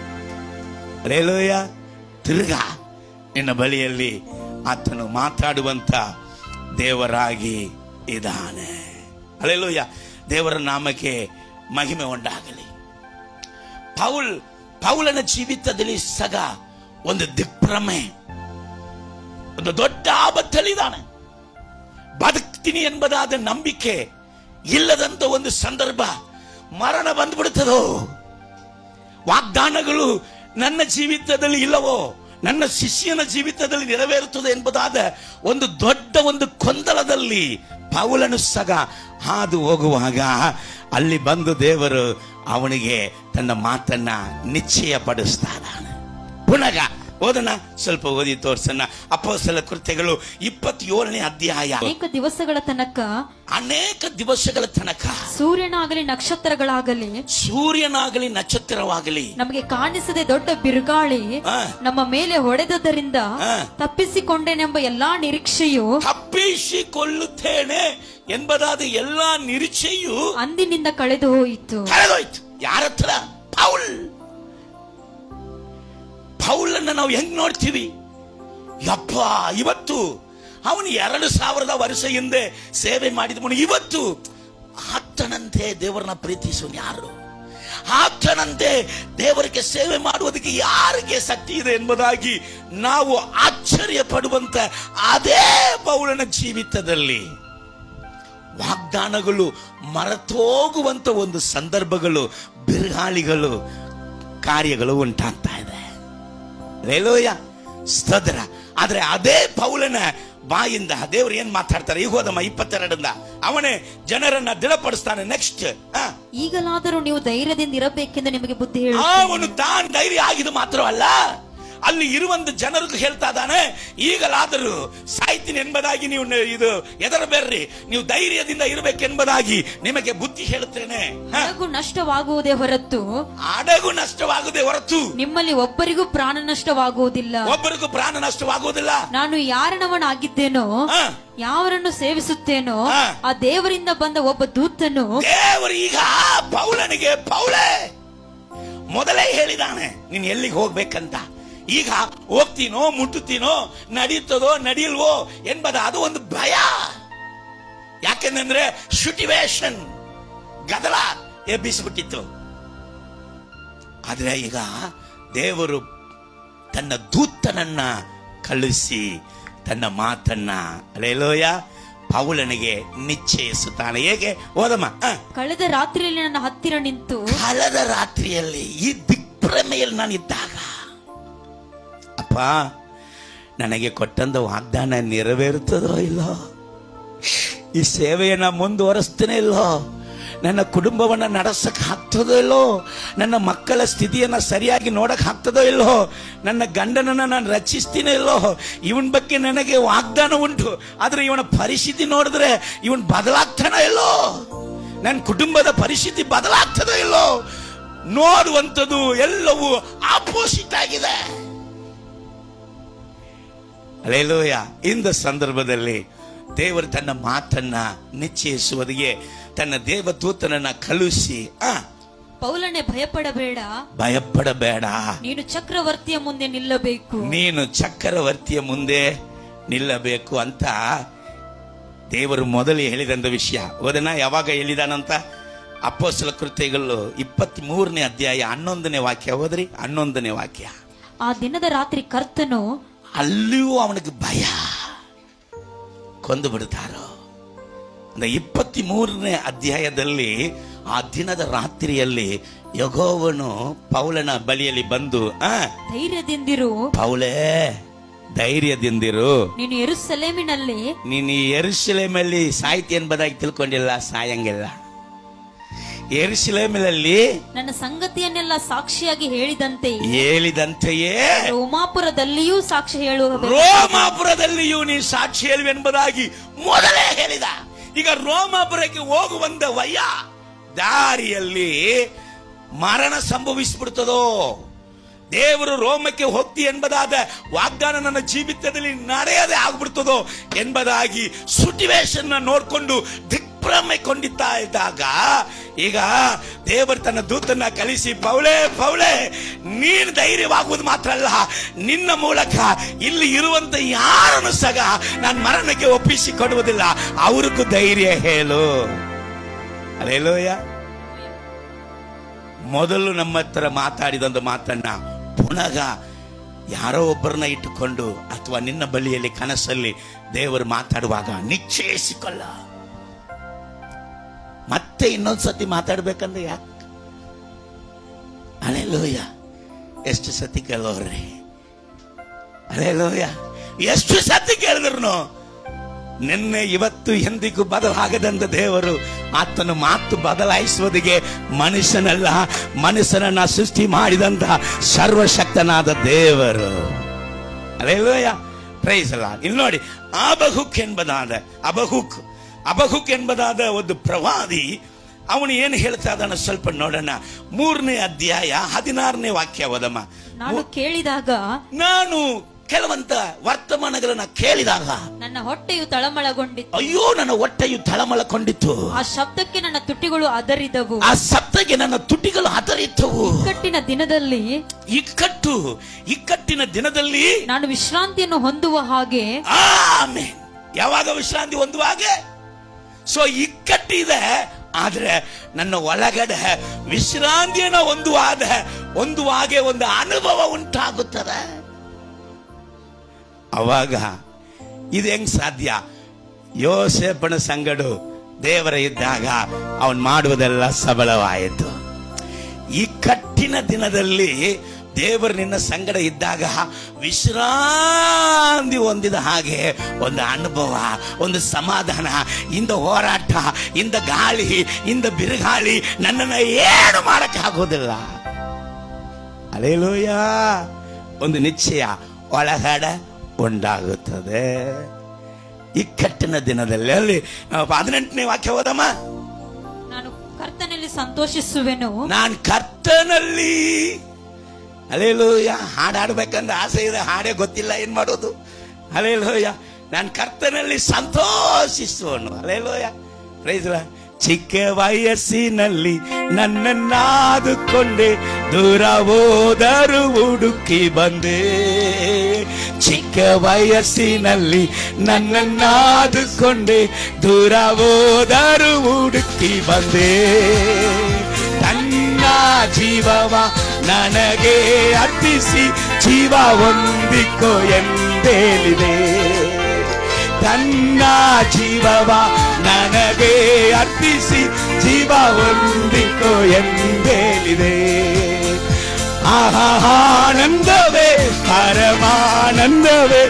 ಅರೇಲೋಯ ತಿರುಗ ನಿನ್ನ ಬಳಿಯಲ್ಲಿ ಆತನು ಮಾತಾಡುವಂತ ದೇವರಾಗಿ ಇದ್ದಾನೆ ಅಲೆಲೋಯ ದೇವರ ನಾಮಕ್ಕೆ ಮಹಿಮೆ ಉಂಟಾಗಲಿ ಪೌಲ್ ಪೌಲನ ಜೀವಿತದಲ್ಲಿ ಸಗ ಒಂದು ದಿಗ್ಭ್ರಮೆ ಒಂದು ದೊಡ್ಡ ಆಪತ್ತಲ್ಲಿದ್ದಾನೆ ಬದುಕ್ತೀನಿ ಎಂಬುದಾದ ನಂಬಿಕೆ ಇಲ್ಲದಂತ ಒಂದು ಸಂದರ್ಭ ಮರಣ ಬಂದ್ಬಿಡುತ್ತದೋ ವಾಗ್ದಾನಗಳು ನನ್ನ ಜೀವಿತದಲ್ಲಿ ಇಲ್ಲವೋ ನನ್ನ ಶಿಷ್ಯನ ಜೀವಿತದಲ್ಲಿ ನೆರವೇರುತ್ತದೆ ಎಂಬುದಾದ ಒಂದು ದೊಡ್ಡ ಒಂದು ಗೊಂದಲದಲ್ಲಿ ಪೌಲನು ಸಗ ಹಾದು ಹೋಗುವಾಗ ಅಲ್ಲಿ ಬಂದು ದೇವರು ಅವನಿಗೆ ತನ್ನ ಮಾತನ್ನ ನಿಶ್ಚಯ ಪಡಿಸ್ತಾನೆ ಪುನಃ ಓದನ ಸ್ವಲ್ಪ ಓದಿ ತೋರ್ಸನ್ನ ಅಪೋಸಲ ಕೃತ್ಯಗಳು ಇಪ್ಪತ್ತೇಳನೇ ಅಧ್ಯಾಯ ಅನೇಕ ದಿವಸಗಳ ತನಕ ಅನೇಕ ದಿವಸಗಳ ತನಕ ಸೂರ್ಯನಾಗಲಿ ನಕ್ಷತ್ರಗಳಾಗಲಿ ಸೂರ್ಯನಾಗಲಿ ನಕ್ಷತ್ರವಾಗಲಿ ನಮಗೆ ಕಾಣಿಸದೆ ದೊಡ್ಡ ಬಿರುಗಾಳಿ ಆ. ನಮ್ಮ ಮೇಲೆ ಹೊಡೆದದ್ದರಿಂದ ಆ. ತಪ್ಪಿಸಿಕೊಂಡೇನೆಂಬ ಎಲ್ಲಾ ನಿರೀಕ್ಷೆಯು ತಪ್ಪಿಸಿಕೊಳ್ಳುತ್ತೇನೆ ಎಂಬುದಾದ ಎಲ್ಲಾ ನಿರೀಕ್ಷೆಯು ಅಂದಿನಿಂದ ಕಳೆದು ಹೋಯಿತು ಕಳೆದೋಯ್ತು ಯಾರ ಹತ್ರ ಪೌಲ್ ಪೌಲನ್ನ ನಾವು ಹೆಂಗ್ ನೋಡ್ತೀವಿ ಯಪ್ಪ ಇವತ್ತು ಅವನು ಎರಡು ಸಾವಿರದ ವರ್ಷ ಹಿಂದೆ ಸೇವೆ ಮಾಡಿದವನು ಇವತ್ತು ಆತನಂತೆ ದೇವರನ್ನ ಪ್ರೀತಿಸುವನು ಯಾರು ಆತನಂತೆ ದೇವರಿಗೆ ಸೇವೆ ಮಾಡುವುದಕ್ಕೆ ಯಾರಿಗೆ ಶಕ್ತಿ ಇದೆ ಎಂಬುದಾಗಿ ನಾವು ಆಶ್ಚರ್ಯ ಪಡುವಂತ ಅದೇ ಪೌಲನ ಜೀವಿತದಲ್ಲಿ ವಾಗ್ದಾನಗಳು ಮರೆತೋಗುವಂತ ಒಂದು ಸಂದರ್ಭಗಳು ಬಿರುಗಾಳಿಗಳು ಕಾರ್ಯಗಳು ಉಂಟಾಗ್ತಾ ಇದೆ ರೇಲೋಯ ಸ್ತೋತ್ರ ಆದ್ರೆ ಅದೇ ಪೌಲನ ಬಾಯಿಂದ ದೇವರು ಏನ್ ಮಾತಾಡ್ತಾರೆ ಈಗ ಹೋದಮ್ಮ ಇಪ್ಪತ್ತೆರಡರಿಂದ ಅವನೇ ಜನರನ್ನ ದೃಢಪಡಿಸ್ತಾನೆ ನೆಕ್ಸ್ಟ್ ಈಗಲಾದರೂ ನೀವು ಧೈರ್ಯದಿಂದ ಇರಬೇಕೆಂದು ನಿಮಗೆ ಬುದ್ಧಿ ಹೇಳು ಅವನು ತಾನ್ ಧೈರ್ಯ ಆಗಿದ್ದು ಮಾತ್ರವಲ್ಲ ಅಲ್ಲಿ ಇರುವಂತ ಜನರಿಗೂ ಹೇಳ್ತಾ ಇದ್ದಾನೆ ಈಗಲಾದರೂ ಸಾಯ್ತೀನಿ ಎಂಬುದಾಗಿ ನೀವು ನ- ಇದು ಎದರಬೇಡ್ರಿ ನೀವು ಧೈರ್ಯದಿಂದ ಇರಬೇಕೆಂಬುದಾಗಿ ನಿಮಗೆ ಬುದ್ಧಿ ಹೇಳುತ್ತೇನೆ ಹ? ಹಡಗು ನಷ್ಟವಾಗುವುದೇ ಹೊರತು ಅಡಗು ನಷ್ಟವಾಗದೆ ಹೊರತು ನಿಮ್ಮಲ್ಲಿ ಒಬ್ಬರಿಗೂ ಪ್ರಾಣ ನಷ್ಟವಾಗುವುದಿಲ್ಲ ಒಬ್ಬರಿಗೂ ಪ್ರಾಣ ನಷ್ಟವಾಗುವುದಿಲ್ಲ ನಾನು ಯಾರನವನಾಗಿದ್ದೇನೋ ಹ? ಯಾವರನ್ನು ಸೇವಿಸುತ್ತೇನೋ ಹಾ. ಆ ದೇವರಿಂದ ಬಂದ ಒಬ್ಬ ದೂತನು ದೇವರು ಈಗ ಪೌಲನಿಗೆ ಪೌಳೆ ಮೊದಲೇ ಹೇಳಿದಾನೆ ನೀನ್ ಎಲ್ಲಿಗೆ ಹೋಗ್ಬೇಕಂತ ಈಗ ಹೋಗ್ತೀನೋ ಮುಟ್ಟುತ್ತೀನೋ ನಡೀತದೋ ನಡೀಲ್ವೋ ಎಂಬುದು ಅದು ಒಂದು ಭಯ ಯಾಕೆಂದ್ರೆ ಸಿಟುವೇಶನ್ ಗದಲ ಎಬ್ಬಿಸ್ಬಿಟ್ಟಿತ್ತು ಆದ್ರೆ ಈಗ ದೇವರು ತನ್ನ ದೂತನನ್ನ ಕಳುಹಿಸಿ ತನ್ನ ಮಾತನ್ನ ಅಲೆಲೋಯ ಪೌಲನಿಗೆ ನಿಶ್ಚಯಿಸುತ್ತಾನೆ ಹೇಗೆ ಓದಮ್ಮ ಹ. ಕಳೆದ ರಾತ್ರಿಯಲ್ಲಿ ನನ್ನ ಹತ್ತಿರ ನಿಂತು ಕಳೆದ ರಾತ್ರಿಯಲ್ಲಿ ಈ ದಿಗ್ಭ್ರಮೆಯಲ್ಲಿ ನಾನು ಇದ್ದಾಗ ಅಪ್ಪ ನನಗೆ ಕೊಟ್ಟಂತ ವಾಗ್ದಾನ ನೆರವೇರುತ್ತದೋ ಇಲ್ಲೋ ಈ ಸೇವೆಯನ್ನ ಮುಂದುವರಿಸ್ತೇನೆ ಇಲ್ಲೋ ನನ್ನ ಕುಟುಂಬವನ್ನ ನಡೆಸಕ್ ಆಗ್ತದೋ ಇಲ್ಲೋ ನನ್ನ ಮಕ್ಕಳ ಸ್ಥಿತಿಯನ್ನ ಸರಿಯಾಗಿ ನೋಡಕ್ ಆಗ್ತದೋ ಇಲ್ಲೋ ನನ್ನ ಗಂಡನನ್ನ ನಾನು ರಚಿಸ್ತೀನೋ ಇಲ್ಲೋ ಇವನ್ ಬಗ್ಗೆ ನನಗೆ ವಾಗ್ದಾನ ಉಂಟು ಆದ್ರೆ ಇವನ ಪರಿಸ್ಥಿತಿ ನೋಡಿದ್ರೆ ಇವನ್ ಬದಲಾಗ್ತಾನ ಇಲ್ಲೋ ನನ್ನ ಕುಟುಂಬದ ಪರಿಸ್ಥಿತಿ ಬದಲಾಗ್ತದೋ ಇಲ್ಲೋ ನೋಡುವಂಥದ್ದು ಎಲ್ಲವೂ ಆಪೋಸಿಟ್ ಆಗಿದೆ ಅಲೆಲೋಯ ಇಂದ ಸಂದರ್ಭದಲ್ಲಿ ದೇವರು ತನ್ನ ಮಾತನ್ನ ನಿಶ್ಚಯಿಸುವುದಿಗೆ ತನ್ನ ದೇವದೂತನನ್ನ ಕಳುಹಿಸಿ ಆ ಪೌಲನೆ ಭಯಪಡಬೇಡ ಭಯಪಡಬೇಡ ನೀನು ಚಕ್ರವರ್ತಿಯ ಮುಂದೆ ನಿಲ್ಲಬೇಕು ನೀನು ಚಕ್ರವರ್ತಿಯ ಮುಂದೆ ನಿಲ್ಲಬೇಕು ಅಂತ ದೇವರು ಮೊದಲು ಹೇಳಿದಂತ ವಿಷಯ ಓದನ ಯಾವಾಗ ಹೇಳಿದಾನಂತ ಅಪ್ಪೋಸಲ ಕೃತ್ಯಗಳು ಇಪ್ಪತ್ತ್ ಮೂರನೇ ಅಧ್ಯಾಯ ಹನ್ನೊಂದನೇ ವಾಕ್ಯ ಹೋದ್ರಿ ಹನ್ನೊಂದನೇ ವಾಕ್ಯ ಆ ದಿನದ ರಾತ್ರಿ ಕರ್ತನು ಅಲ್ಲಿಯೂ ಅವನಿಗೆ ಭಯ ಕೊಂದು ಬಿಡ್ತಾರೋ ಅಂದ್ರೆ ಇಪ್ಪತ್ತ್ ಮೂರನೇ ಅಧ್ಯಾಯದಲ್ಲಿ ಆ ದಿನದ ರಾತ್ರಿಯಲ್ಲಿ ಯಗೋವನು ಪೌಲನ ಬಳಿಯಲ್ಲಿ ಬಂದು ಆ ಧೈರ್ಯದಿಂದಿರು ಪೌಲೇ ಧೈರ್ಯದಿಂದಿರು ನೀನು ಎರುಸಲೇಮಿನಲ್ಲಿ ನೀನು ಈ ಎರುಸಲೇಮಲ್ಲಿ ಸಾಹಿತ್ಯ ಎಂಬುದಾಗಿ ತಿಳ್ಕೊಂಡಿಲ್ಲ ಸಾಯಂಗಿಲ್ಲ ಎರುಸಲೇಮಿನಲ್ಲಿ ನನ್ನ ಸಂಗತಿಯನ್ನೆಲ್ಲ ಸಾಕ್ಷಿಯಾಗಿ ಹೇಳಿದಂತೆ ಹೇಳಿದಂತೆಯೇ ರೋಮಾಪುರದಲ್ಲಿಯೂ ಸಾಕ್ಷಿ ಹೇಳುವ ರೋಮಾಪುರದಲ್ಲಿಯೂ ನೀ ಸಾಕ್ಷಿ ಹೇಳುವೆ ಎಂಬುದಾಗಿ ಮೊದಲೇ ಹೇಳಿದ ಈಗ ರೋಮಾಪುರಕ್ಕೆ ಹೋಗುವಂತ ವಯ್ಯ ದಾರಿಯಲ್ಲಿ ಮರಣ ಸಂಭವಿಸ್ಬಿಡ್ತದೋ ದೇವರು ರೋಮಕ್ಕೆ ಹೋಗ್ತಿ ಎಂಬುದಾದ ವಾಗ್ದಾನ ನನ್ನ ಜೀವಿತದಲ್ಲಿ ನಡೆಯದೆ ಆಗ್ಬಿಡ್ತದೋ ಎಂಬುದಾಗಿ ಸಿಚುವೇಶನ್ ನೋಡ್ಕೊಂಡು ದಿಗ್ಭ್ರಮೆ ಕೊಂಡಿತ್ತಾ ಇದ್ದಾಗ ಈಗ ದೇವರು ತನ್ನ ದೂತನ್ನ ಕಳಿಸಿ ಪೌಳೆ ಪೌಳೆ ನೀನು ಧೈರ್ಯವಾಗುವುದು ಮಾತ್ರ ಅಲ್ಲ ನಿನ್ನ ಮೂಲಕ ಇಲ್ಲಿ ಇರುವಂತ ಯಾರನ್ನು ಸಹ ನಾನು ಮರಣಕ್ಕೆ ಒಪ್ಪಿಸಿ ಕೊಡುವುದಿಲ್ಲ ಅವ್ರಿಗೂ ಧೈರ್ಯ ಹೇಳು ಅಲ್ಲೇಲೋಯ ಮೊದಲು ನಮ್ಮ ಹತ್ರ ಮಾತಾಡಿದಂತ ಮಾತನ್ನ ಪುನಃ ಯಾರೋ ಒಬ್ಬರನ್ನ ಇಟ್ಟುಕೊಂಡು ಅಥವಾ ನಿನ್ನ ಬಳಿಯಲ್ಲಿ ಕನಸಲ್ಲಿ ದೇವರು ಮಾತಾಡುವಾಗ ನಿಶ್ಚಯಿಸಿಕೊಳ್ಳ ಮತ್ತೆ ಇನ್ನೊಂದ್ಸತಿ ಮಾತಾಡ್ಬೇಕಂದ್ರೆ ಯಾಕೆ ಅಲೆಲೋಯ ಎಷ್ಟು ಸತಿ ಕೇಳೋರ್ರಿ ಅಲೆಲೋಯ ಎಷ್ಟು ಸತಿ ಕೇಳಿದ್ರು ನಿನ್ನೆ ಇವತ್ತು ಎಂದಿಗೂ ಬದಲಾಗದಂತ ದೇವರು ಆತನ ಮಾತು ಬದಲಾಯಿಸುವುದಿಗೆ ಮನುಷ್ಯನಲ್ಲ ಮನುಷ್ಯನನ್ನ ಸೃಷ್ಟಿ ಮಾಡಿದಂತ ಸರ್ವಶಕ್ತನಾದ ದೇವರು ಅಲ್ಲೇಲೋಯ ಪ್ರೈಸ್ ಅಲ್ಲ ಇಲ್ಲಿ ನೋಡಿ ಅಬಹುಕ್ ಎಂಬುದಾದ ಅಬಹುಕ್ ಅಬಹುಕ್ ಎಂಬುದಾದ ಒಂದು ಪ್ರವಾದಿ ಅವನು ಏನು ಹೇಳ್ತಾ ಇದ್ದಾನೆ ಸ್ವಲ್ಪ ನೋಡೋಣ ಮೂರನೇ ಅಧ್ಯಾಯ ಹದಿನಾರನೇ ವಾಕ್ಯ ಓದಮ್ಮ ನಾನು ಕೇಳಿದಾಗ ನಾನು ಕೆಲವಂತ ವರ್ತಮಾನಗಳನ್ನ ಕೇಳಿದಾಗ ನನ್ನ ಹೊಟ್ಟೆಯು ತಳಮಳಗೊಂಡಿತ್ತು ಅಯ್ಯೋ ನನ್ನ ಹೊಟ್ಟೆಯು ತಳಮಳಕೊಂಡಿತ್ತು ಆ ಶಬ್ದಕ್ಕೆ ನನ್ನ ತುಟಿಗಳು ಅದರಿದವು ಆ ಸಪ್ತಗೆ ನನ್ನ ತುಟಿಗಳು ಹದರಿದ್ದವು ಇಕ್ಕಟ್ಟಿನ ದಿನದಲ್ಲಿ ಇಕ್ಕಟ್ಟು ಇಕ್ಕಟ್ಟಿನ ದಿನದಲ್ಲಿ ನಾನು ವಿಶ್ರಾಂತಿಯನ್ನು ಹೊಂದುವ ಹಾಗೆ ಆಮೇನ್ ಯಾವಾಗ ವಿಶ್ರಾಂತಿ ಹೊಂದುವಾಗೆ ಸೊ ಇಕ್ಕಟ್ಟಿದೆ ಆದ್ರೆ ನನ್ನ ಒಳಗಡೆ ವಿಶ್ರಾಂತಿಯನ್ನ ಹೊಂದುವಾದ ಹೊಂದುವಾಗೆ ಒಂದು ಅನುಭವ ಉಂಟಾಗುತ್ತದೆ ಅವಾಗ ಇದು ಹೆಂಗ್ ಸಾಧ್ಯ ಯೋಸೇಪನ ಸಂಗಡು ದೇವರ ಇದ್ದಾಗ ಅವನ್ ಮಾಡುವುದೆಲ್ಲ ಸಬಲವಾಯಿತು ಈ ಕಟ್ಟಿನ ದಿನದಲ್ಲಿ ದೇವರು ನಿನ್ನ ಸಂಗಡ ಇದ್ದಾಗ ವಿಶ್ರಾಂತಿ ಹೊಂದಿದ ಹಾಗೆ ಒಂದು ಅನುಭವ ಒಂದು ಸಮಾಧಾನ ಇಂದ ಹೋರಾಟ ಇಂದ ಗಾಳಿ ಇಂದ ಬಿರುಗಾಳಿ ನನ್ನನ್ನು ಏನು ಮಾಡಕ್ಕಾಗೋದಿಲ್ಲ ಅಲೇಲೋಯ ಒಂದು ನಿಶ್ಚಯ ಒಳಗಡೆ ಉಂಟಾಗುತ್ತದೆ ಇಕ್ಕಟ್ಟಿನ ದಿನದಲ್ಲಿ ಅಲ್ಲಿ ಹದಿನೆಂಟನೇ ವಾಕ್ಯ ಹೋದಮ್ಮ ನಾನು ಕರ್ತನಲ್ಲಿ ಸಂತೋಷಿಸುವೆನು ನಾನು ಕರ್ತನಲ್ಲಿ ಅಲೇಲೋಯ ಹಾಡಾಡ್ಬೇಕಂದ್ರೆ ಆಸೆ ಇದೆ ಹಾಡೇ ಗೊತ್ತಿಲ್ಲ ಏನ್ ಮಾಡೋದು ಅಲೇಲೋಯ ನಾನು ಕರ್ತನಲ್ಲಿ ಸಂತೋಷಿಸುವನು ಅಲೇಲೋಯ ಪ್ರೈಸ್ಲ ಚಿಕ್ಕ ವಯಸ್ಸಿನಲ್ಲಿ ನನ್ನನ್ನಾದುಕೊಂಡೆ ದೂರ ಹೋದರು ಹುಡುಕಿ ಬಂದೆ ಚಿಕ್ಕ ವಯಸ್ಸಿನಲ್ಲಿ ನನ್ನನ್ನಾದುಕೊಂಡೆ ದೂರ ಹೋದರು ಹುಡುಕಿ ಬಂದೆ ತನ್ನ ಜೀವವ ನನಗೆ ಅರ್ಪಿಸಿ ಜೀವ ಹೊಂದಿಕೋ ಎಂದೇಳಿದೆ ತನ್ನ ಜೀವವ ನನಗೆ ಅರ್ಪಿಸಿ ಜೀವ ಹೊಂದಿಕೋ ಎಂದೇಳಿದೆ ಆಹಾನಂದವೇ ಪರಮಾನಂದವೇ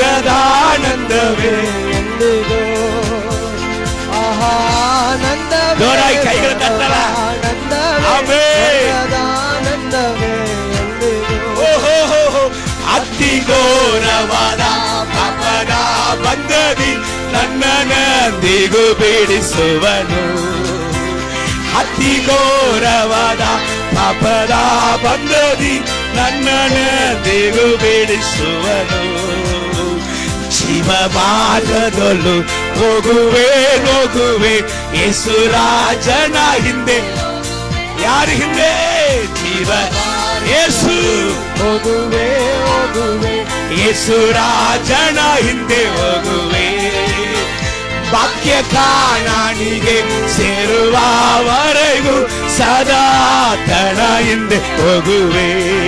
ಸ್ವರ್ಗದಾನಂದವೇ ಎಂದಿಗೂ ಆಹಾನಂದವೇ ಜೋರಾಗಿ ಕೈಗಳು ತಟ್ಟಲ್ಲ. ಆಮೆನ್. ಆನಂದವೇ ಎಂದಿಗೂ ಓಹೋ ಅತಿ ಘೋರವಾದ ಪಾಪದ ಬಂದದಿ ನನ್ನನಂದಿಗೂ ಬಿಡಿಸುವನು ಅತಿ ಘೋರವಾದ ಪಾಪದ ಬಂದದಿ ನನ್ನನಂದಿಗೂ ಬಿಡಿಸುವನು ಜೀವ ಮಾರ್ಗದಲ್ಲೂ ಹೋಗುವೆ ಹೋಗುವೆ ಯೇಸು ರಾಜನ ಹಿಂದೆ ಯಾರ ಹಿಂದೆ ಜೀವ ಯೇಸು ಹೋಗುವೆ ಹೋಗುವೆ ಯೇಸು ರಾಜನ ಹಿಂದೆ ಹೋಗುವೆ ವಾಕ್ಯ ಕಾಣಾಣಿಗೆ ಸೇರುವವರೆಗೂ ಸದಾ ತನ ಹಿಂದೆ ಹೋಗುವೆ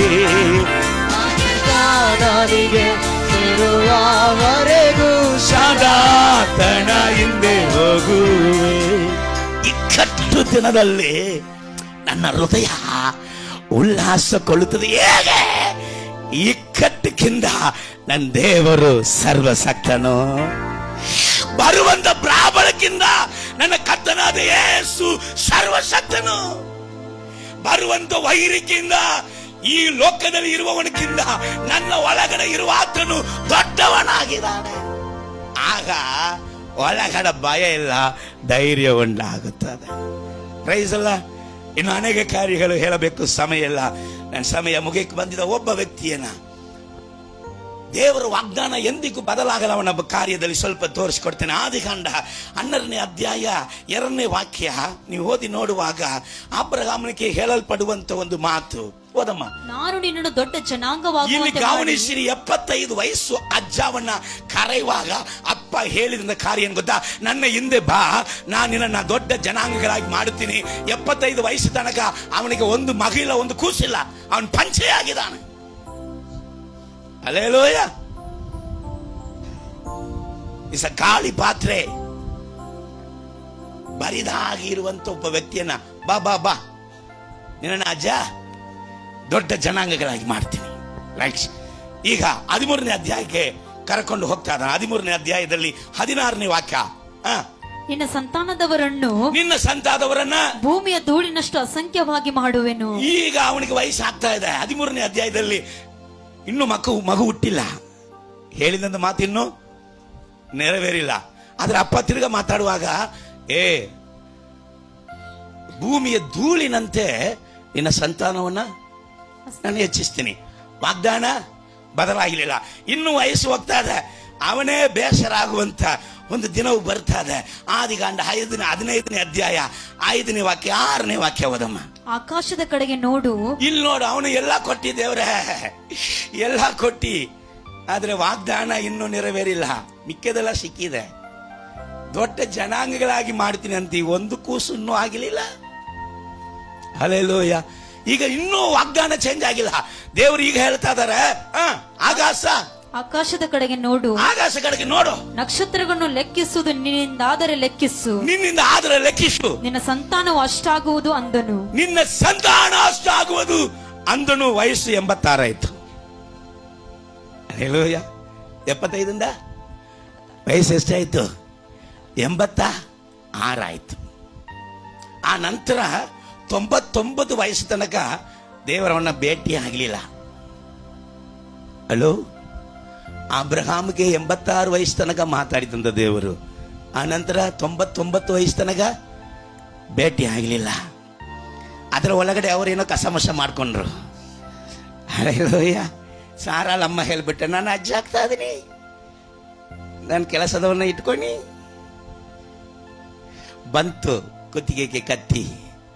ನನಗೆ ಸೇರುವವರೆಗೂ ಸದಾ ತನ ಹಿಂದೆ ಹೋಗುವೆ ಇಕ್ಕಟ್ಟು ದಿನದಲ್ಲಿ ನನ್ನ ಹೃದಯ ಉಲ್ಲಾಸಗೊಳ್ಳುತ್ತದೆ ಹೇಗೆ ಇಕ್ಕಟ್ಟಕ್ಕಿಂತ ನನ್ನ ದೇವರು ಸರ್ವಸಕ್ತನು ಬರುವಂತ ಪ್ರಾಬಳಕ್ಕಿಂತ ನನ್ನ ಕರ್ತನಾದ ಯೇಸು ಸರ್ವಶಕ್ತನು ಬರುವಂತ ವೈರಿಕೆಯಿಂದ ಈ ಲೋಕದಲ್ಲಿ ಇರುವವನಕ್ಕಿಂತ ನನ್ನ ಒಳಗಡೆ ಇರುವ ಆತನು ದೊಡ್ಡವನಾಗಿದ್ದಾನೆ ಆಗ ಒಳಗಡೆ ಭಯ ಇಲ್ಲ ಧೈರ್ಯ ಉಂಟಾಗುತ್ತದೆ ಪ್ರೈಸ್ ಅಲ್ಲ ಇನ್ನು ಅನೇಕ ಕಾರ್ಯಗಳು ಹೇಳಬೇಕು ಸಮಯ ಇಲ್ಲ ನನ್ನ ಸಮಯ ಮುಗಿಯಕ್ಕೆ ಬಂದಿದ ಒಬ್ಬ ವ್ಯಕ್ತಿಯನ್ನ ದೇವರ ವಾಗ್ದಾನ ಎಂದಿಗೂ ಬದಲಾಗಲ್ಲ ಅವನ ಕಾರ್ಯದಲ್ಲಿ ಸ್ವಲ್ಪ ತೋರಿಸ್ಕೊಡ್ತೇನೆ ಆದಿಕಾಂಡ ಹನ್ನೆರಡನೇ ಅಧ್ಯಾಯ ಎರಡನೇ ವಾಕ್ಯ ನೀವು ಓದಿ ನೋಡುವಾಗ ಅಬ್ರಹಾಮನಿಗೆ ಹೇಳಲ್ಪಡುವಂತ ಒಂದು ಮಾತು ಓದಮ್ಮ ನಾನು ನಿನ್ನನ್ನು ದೊಡ್ಡ ಇಲ್ಲಿ ಜನಾಂಗವಾಗುವಂತೆ ಮಾಡಿ ಗಮನಿಸಿರಿ ಎಪ್ಪತ್ತೈದು ವಯಸ್ಸು ಅಜ್ಜವನ್ನ ಕರೆಯುವಾಗ ಅಪ್ಪ ಹೇಳಿದ ಕಾರ್ಯ ಏನ್ ಗೊತ್ತಾ ನನ್ನ ಹಿಂದೆ ಬಾ ನಾನು ನಿನ್ನ ದೊಡ್ಡ ಜನಾಂಗಗಳಾಗಿ ಮಾಡುತ್ತೀನಿ ಎಪ್ಪತ್ತೈದು ವಯಸ್ಸು ತನಕ ಅವನಿಗೆ ಒಂದು ಮಗಿಲ್ಲ ಒಂದು ಕೂಸಿಲ್ಲ ಅವನ್ ಪಂಚೆ ಆಗಿದ್ದಾನೆ ಅಲ್ಲೇಲೋಯ ಇಸ ಗಾಳಿ ಪಾತ್ರೆ ಬರಿದಾಗಿ ಇರುವಂತ ಒಬ್ಬ ವ್ಯಕ್ತಿಯನ್ನ ಬಾ ಬಾ ಬಾ ನಿನ್ನ ಅಜ್ಜ ದೊಡ್ಡ ಜನಾಂಗಗಳಾಗಿ ಮಾಡ್ತೀನಿ ರೈಟ್ ಈಗ ಹದಿಮೂರನೇ ಅಧ್ಯಾಯಕ್ಕೆ ಕರ್ಕೊಂಡು ಹೋಗ್ತಾ ಇದ್ದಾನೆ ಹದಿಮೂರನೇ ಅಧ್ಯಾಯದಲ್ಲಿ ಹದಿನಾರನೇ ವಾಕ್ಯ ಆ, ನಿನ್ನ ಸಂತಾನದವರನ್ನು ನಿನ್ನ ಸಂತಾದವರನ್ನ ಭೂಮಿಯ ಧೂಳಿನಷ್ಟು ಅಸಂಖ್ಯವಾಗಿ ಮಾಡುವೆನು ಈಗ ಅವನಿಗೆ ವಯಸ್ಸು ಆಗ್ತಾ ಇದೆ ಹದಿಮೂರನೇ ಅಧ್ಯಾಯದಲ್ಲಿ ಇನ್ನು ಮಗು ಮಗು ಹುಟ್ಟಿಲ್ಲ ಹೇಳಿದಂತ ಮಾತು ಇನ್ನು ನೆರವೇರಿಲ್ಲ ಆದ್ರೆ ಅಪ್ಪ ತಿರ್ಗ ಮಾತಾಡುವಾಗ ಏ ಭೂಮಿಯ ಧೂಳಿನಂತೆ ನಿನ್ನ ಸಂತಾನವನ್ನ ನಾನು ಹೆಚ್ಚಿಸ್ತೀನಿ ವಾಗ್ದಾನ ಬದಲಾಗಲಿಲ್ಲ ಇನ್ನು ವಯಸ್ಸು ಹೋಗ್ತಾ ಇದೆ ಅವನೇ ಬೇಸರ ಆಗುವಂತ ಒಂದು ದಿನವು ಬರ್ತಾ ಇದೆ ಆದಿಗಾಂಡ ಐದನೇ ಹದಿನೈದನೇ ಅಧ್ಯಾಯ ಐದನೇ ವಾಕ್ಯ ಆರನೇ ವಾಕ್ಯ ಓದಮ್ಮ ಆಕಾಶದ ಕಡೆಗೆ ನೋಡು ಇಲ್ಲಿ ನೋಡು ಅವನು ಎಲ್ಲ ಕೊಟ್ಟಿ ದೇವ್ರೆ ಎಲ್ಲ ಕೊಟ್ಟಿ ಆದ್ರೆ ವಾಗ್ದಾನ ಇನ್ನೂ ನೆರವೇರಿಲ್ಲ ಮಿಕ್ಕದೆಲ್ಲ ಸಿಕ್ಕಿದೆ ದೊಡ್ಡ ಜನಾಂಗಗಳಾಗಿ ಮಾಡ್ತೀನಿ ಅಂತ ಈ ಒಂದು ಕೂಸು ಇನ್ನೂ ಆಗಲಿಲ್ಲ ಅಲ್ಲೆಲ್ಲೋಯ ಈಗ ಇನ್ನೂ ವಾಗ್ದಾನ ಚೇಂಜ್ ಆಗಿಲ್ಲ ದೇವ್ರು ಈಗ ಹೇಳ್ತಾ ಇದಾರೆ ಆ, ಆಕಾಶ ಆಕಾಶದ ಕಡೆಗೆ ನೋಡು ಆಕಾಶ ಕಡೆಗೆ ನೋಡು ನಕ್ಷತ್ರಗಳನ್ನು ಲೆಕ್ಕಿಸುವುದು ನಿನ್ನಿಂದಾದರೆ ಲೆಕ್ಕಿಸು ನಿನ್ನಿಂದ ಆದ್ರೆ ಲೆಕ್ಕಿಸು ನಿನ್ನ ಸಂತಾನವು ಅಷ್ಟಾಗುವುದು ಅಂದನು ನಿನ್ನ ಸಂತಾನ ಅಷ್ಟಾಗುವುದು ಅಂದನು ವಯಸ್ಸು ಎಂಬತ್ತಾರಾಯ್ತು ಹೇಳೋಯ ಎಪ್ಪತ್ತೈದಿಂದ ವಯಸ್ಸು ಎಷ್ಟಾಯ್ತು ಎಂಬತ್ತ ಆರಾಯ್ತು ಆ ನಂತರ ತೊಂಬತ್ತೊಂಬತ್ತು ವಯಸ್ಸು ತನಕ ದೇವರವನ್ನ ಭೇಟಿ ಆಗಲಿಲ್ಲ ಹಲೋ ಅಬ್ರಹಾಮ್ಗೆ ಎಂಬತ್ತಾರು ವಯಸ್ಸು ತನಕ ಮಾತಾಡಿದಂತ ದೇವರು ಆ ನಂತರ ತೊಂಬತ್ತೊಂಬತ್ತು ವಯಸ್ಸು ತನಕ ಭೇಟಿ ಆಗಲಿಲ್ಲ ಅದರ ಒಳಗಡೆ ಅವರೇನೋ ಕಸಮಸ ಮಾಡ್ಕೊಂಡ್ರು ಅಯ್ಯ ಸಾರಾಲಮ್ಮ ಹೇಳ್ಬಿಟ್ಟೆ ನಾನು ಅಜ್ಜ ಆಗ್ತಾ ಇದೀನಿ ನನ್ನ ಕೆಲಸದವನ್ನ ಇಟ್ಕೊಂಡು ಬಂತು ಕುತ್ತಿಗೆಗೆ ಕತ್ತಿ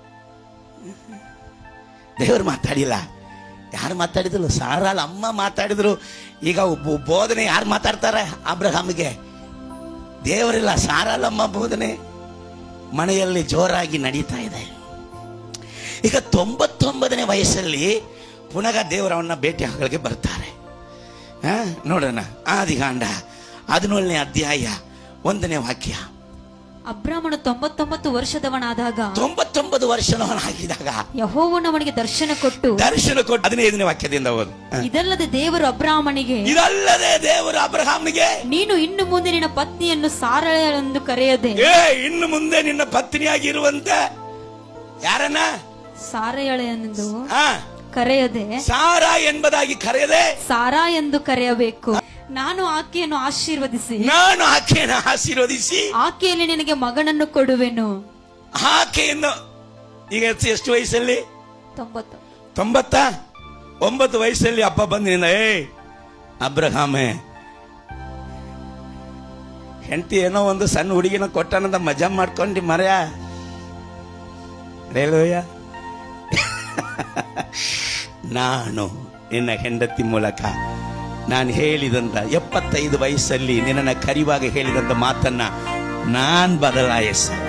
ದೇವರು ಮಾತಾಡಿಲ್ಲ ಯಾರು ಮಾತಾಡಿದ್ರು ಸಾರಾಲ್ ಅಮ್ಮ ಮಾತಾಡಿದ್ರು ಈಗ ಒಬ್ಬ ಬೋಧನೆ ಯಾರು ಮಾತಾಡ್ತಾರೆ ಅಬ್ರಹಾಮಿಗೆ ದೇವರಿಲ್ಲ ಸಾರಾಲಮ್ಮ ಬೋಧನೆ ಮನೆಯಲ್ಲಿ ಜೋರಾಗಿ ನಡೀತಾ ಇದೆ ಈಗ ತೊಂಬತ್ತೊಂಬತ್ತನೇ ವಯಸ್ಸಲ್ಲಿ ಪುನಃ ದೇವರವನ್ನ ಭೇಟಿ ಆಗಲಿಕ್ಕೆ ಬರ್ತಾರೆ ಆ, ನೋಡೋಣ ಆದಿಗಾಂಡ ಹದಿನೇಳನೇ ಅಧ್ಯಾಯ ಒಂದನೇ ವಾಕ್ಯ ಅಬ್ರಾಮನು ತೊಂಬತ್ತೊಂಬತ್ತು ವರ್ಷದವನಾದಾಗ ತೊಂಬತ್ತೊಂಬತ್ತು ವರ್ಷದವನಾಗಿದ್ದಾಗ ಯಹೋವನು ಅವನಿಗೆ ದರ್ಶನ ಕೊಟ್ಟು ದರ್ಶನ ಕೊಟ್ಟು ಹದಿನೈದನೇ ವಾಕ್ಯದಿಂದ ಓದು ಹ. ಇದಲ್ಲದೆ ದೇವರು ಅಬ್ರಾಮನಿಗೆ ಇದಲ್ಲದೆ ದೇವರು ಅಬ್ರಹಾಮ್ನಿಗೆ ನೀನು ಇನ್ನು ಮುಂದೆ ನಿನ್ನ ಪತ್ನಿಯನ್ನು ಸಾರಳೆಯೆಂದು ಕರೆಯದೆ ಏ ಇನ್ನು ಮುಂದೆ ನಿನ್ನ ಪತ್ನಿಯಾಗಿರುವಂತ ಯಾರನ್ನ ಸಾರಳೆಯೆಂದು ಆ ಕರೆಯದೆ ಸಾರಾ ಎಂಬುದಾಗಿ ಕರೆಯದೆ ಸಾರಾ ಎಂದು ಕರೆಯಬೇಕು ನಾನು ಆಕೆಯನ್ನು ಆಶೀರ್ವದಿಸಿ ನಾನು ಆಕೆಯನ್ನು ಆಶೀರ್ವದಿಸಿ ಆಕೆಯಲ್ಲಿ ನಿನಗೆ ಮಗನನ್ನು ಕೊಡುವೆನು ಆಕೆಯನ್ನು ಈಗ ಎಷ್ಟು- ಎಷ್ಟು ವಯಸ್ಸಲ್ಲಿ ತೊಂಬತ್ತು ತೊಂಬತ್ತ ಒಂಬತ್ತು ವಯಸ್ಸಲ್ಲಿ ಅಪ್ಪ ಬಂದು ನಿನ್ನ ಏ ಅಬ್ರಹಾಮೆ ಹೆಂಡತಿ ಏನೋ ಒಂದು ಸಣ್ಣ ಹುಡುಗಿನ ಕೊಟ್ಟನಂತ ಮಜಾ ಮಾಡ್ಕೊಂಡಿ ಮರ್ಯ ರೇಲೋಯ ನಾನು ನಿನ್ನ ಹೆಂಡತಿ ಮೂಲಕ ನಾನು ಹೇಳಿದಂತ ಎಪ್ಪತ್ತೈದು ವಯಸ್ಸಲ್ಲಿ ನಿನ್ನನ್ನು ಕರಿವಾಗ ಹೇಳಿದಂತ ಮಾತನ್ನ ನಾನ್ ಬದಲಾಯಿಸಲ್ಲ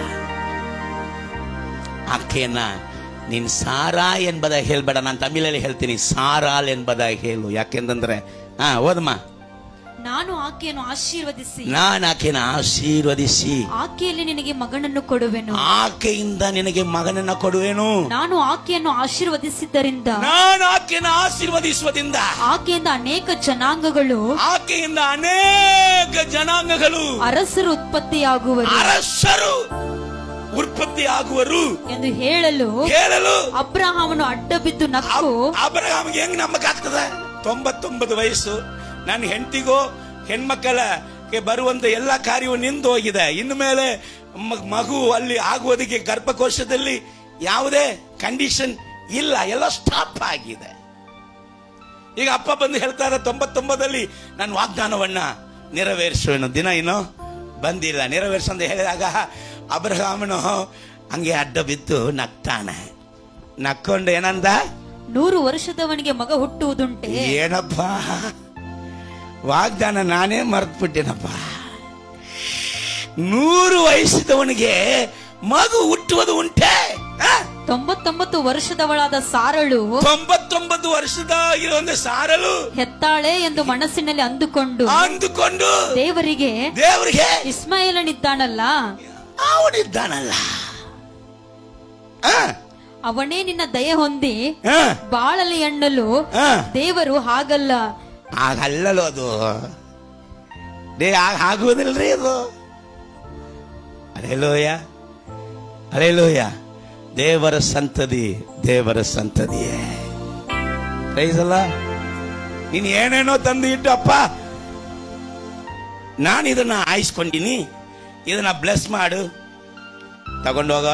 ಆಕೆಯನ್ನ ನೀನ್ ಸಾರಾ ಎಂಬುದ ಹೇಳ್ಬೇಡ ನಾನು ತಮಿಳಲ್ಲಿ ಹೇಳ್ತೀನಿ ಸಾರಾಲ್ ಎಂಬುದ ಹೇಳು ಯಾಕೆಂತಂದ್ರೆ ಹಾ ಓದಮ್ಮ ನಾನು ಆಕೆಯನ್ನು ಆಶೀರ್ವದಿಸಿ ನಾನು ಆಕೆನ ಆಶೀರ್ವದಿಸಿ ಆಕೆಯಲ್ಲಿ ನಿನಗೆ ಮಗನನ್ನು ಕೊಡುವೆನು ಆಕೆಯಿಂದ ನಿನಗೆ ಮಗನನ್ನ ಕೊಡುವೆನು ನಾನು ಆಕೆಯನ್ನು ಆಶೀರ್ವದಿಸಿದ್ದರಿಂದ ನಾನು ಆಕೆನ ಆಶೀರ್ವದಿಸುವುದಿಂದ ಆಕೆಯಿಂದ ಅನೇಕ ಜನಾಂಗಗಳು ಆಕೆಯಿಂದ ಅನೇಕ ಜನಾಂಗಗಳು ಅರಸರು ಉತ್ಪತ್ತಿಯಾಗುವರು ಅರಸರು ಉತ್ಪತ್ತಿ ಆಗುವರು ಎಂದು ಹೇಳಲು ಹೇಳಲು ಅಬ್ರಹಾಮನು ಅಡ್ಡ ಬಿದ್ದು ನಕ್ಕು ಅಬ್ರಹಾಮ್ಗೆ ಹೆಂಗ್ ನಂಬಕ್ಕಾಗ್ತದೆ ತೊಂಬತ್ತೊಂಬತ್ತು ವಯಸ್ಸು ನನ್ನ ಹೆಂಡತಿಗೋ ಹೆಣ್ಮಕ್ಕಳಗೆ ಬರುವಂತ ಎಲ್ಲ ಕಾರ್ಯವು ನಿಂದು ಹೋಗಿದೆ ಇನ್ನು ಮೇಲೆ ಮ- ಮಗು ಅಲ್ಲಿ ಆಗುವುದಕ್ಕೆ ಗರ್ಭಕೋಶದಲ್ಲಿ ಯಾವುದೇ ಕಂಡೀಷನ್ ಇಲ್ಲ ಎಲ್ಲ ಸ್ಟಾಪ್ ಆಗಿದೆ ಈಗ ಅಪ್ಪ ಬಂದು ಹೇಳ್ತಾರೆ ತೊಂಬತ್ತೊಂಬತ್ತಲ್ಲಿ ನಾನು ವಾಗ್ದಾನವನ್ನ ನೆರವೇರಿಸುವೆನು ದಿನ ಇನ್ನು ಬಂದಿಲ್ಲ ನೆರವೇರಿಸಂತ ಹೇಳಿದಾಗ ಅಬ್ರಹಾಮನು ಹಂಗೆ ಅಡ್ಡ ಬಿದ್ದು ನಗ್ತಾನೆ ನಕ್ಕೊಂಡು ಏನಂದ ನೂರು ವರ್ಷದವನಿಗೆ ಮಗ ಹುಟ್ಟುವುದುಂಟೆ ಏನಪ್ಪ ವಾಗ್ದಾನ ನಾನೇ ಮರೆತ್ಬಿಟ್ಟೆನಪ್ಪ ನೂರು ವಯಸ್ಸಿದವನಿಗೆ ಮಗು ಹುಟ್ಟುವುದು ಉಂಟೆ ಆ? ತೊಂಬತ್ತೊಂಬತ್ತು ವರ್ಷದವಳಾದ ಸಾರಳು ತೊಂಬತ್ತೊಂಬತ್ತು ವರ್ಷದ ಇರುವಂತ ಸಾರಲು ಹೆತ್ತಾಳೆ ಎಂದು ಮನಸ್ಸಿನಲ್ಲಿ ಅಂದುಕೊಂಡು ಅಂದುಕೊಂಡು ದೇವರಿಗೆ ದೇವರಿಗೆ ಇಸ್ಮಾಯಿಲನಿದ್ದಾನಲ್ಲ ಅವನಿದ್ದಾನಲ್ಲ ಆ, ಅವನೇ ನಿನ್ನ ದಯೆ ಹೊಂದಿ ಆ, ಬಾಳಲಿ ಎಣ್ಣಲು ಆ. ದೇವರು ಹಾಗಲ್ಲ ಆಗಲ್ಲಲು ಅದು ಡೇ ಆಗ ಆಗುವುದಿಲ್ರಿ ಅದು ಅಲೆಲೋಯ ಅಲೆಲೋಯ ದೇವರ ಸಂತತಿ ದೇವರ ಸಂತತಿಯೇ ಪ್ರೈಸ್ ಅಲ್ಲ ನೀನು ಏನೇನೋ ತಂದು ಇಟ್ಟು ಅಪ್ಪ ನಾನು ಇದನ್ನ ಆಯಿಸ್ಕೊಂಡಿನಿ ಇದನ್ನ ಬ್ಲೆಸ್ ಮಾಡು ತಗೊಂಡೋಗ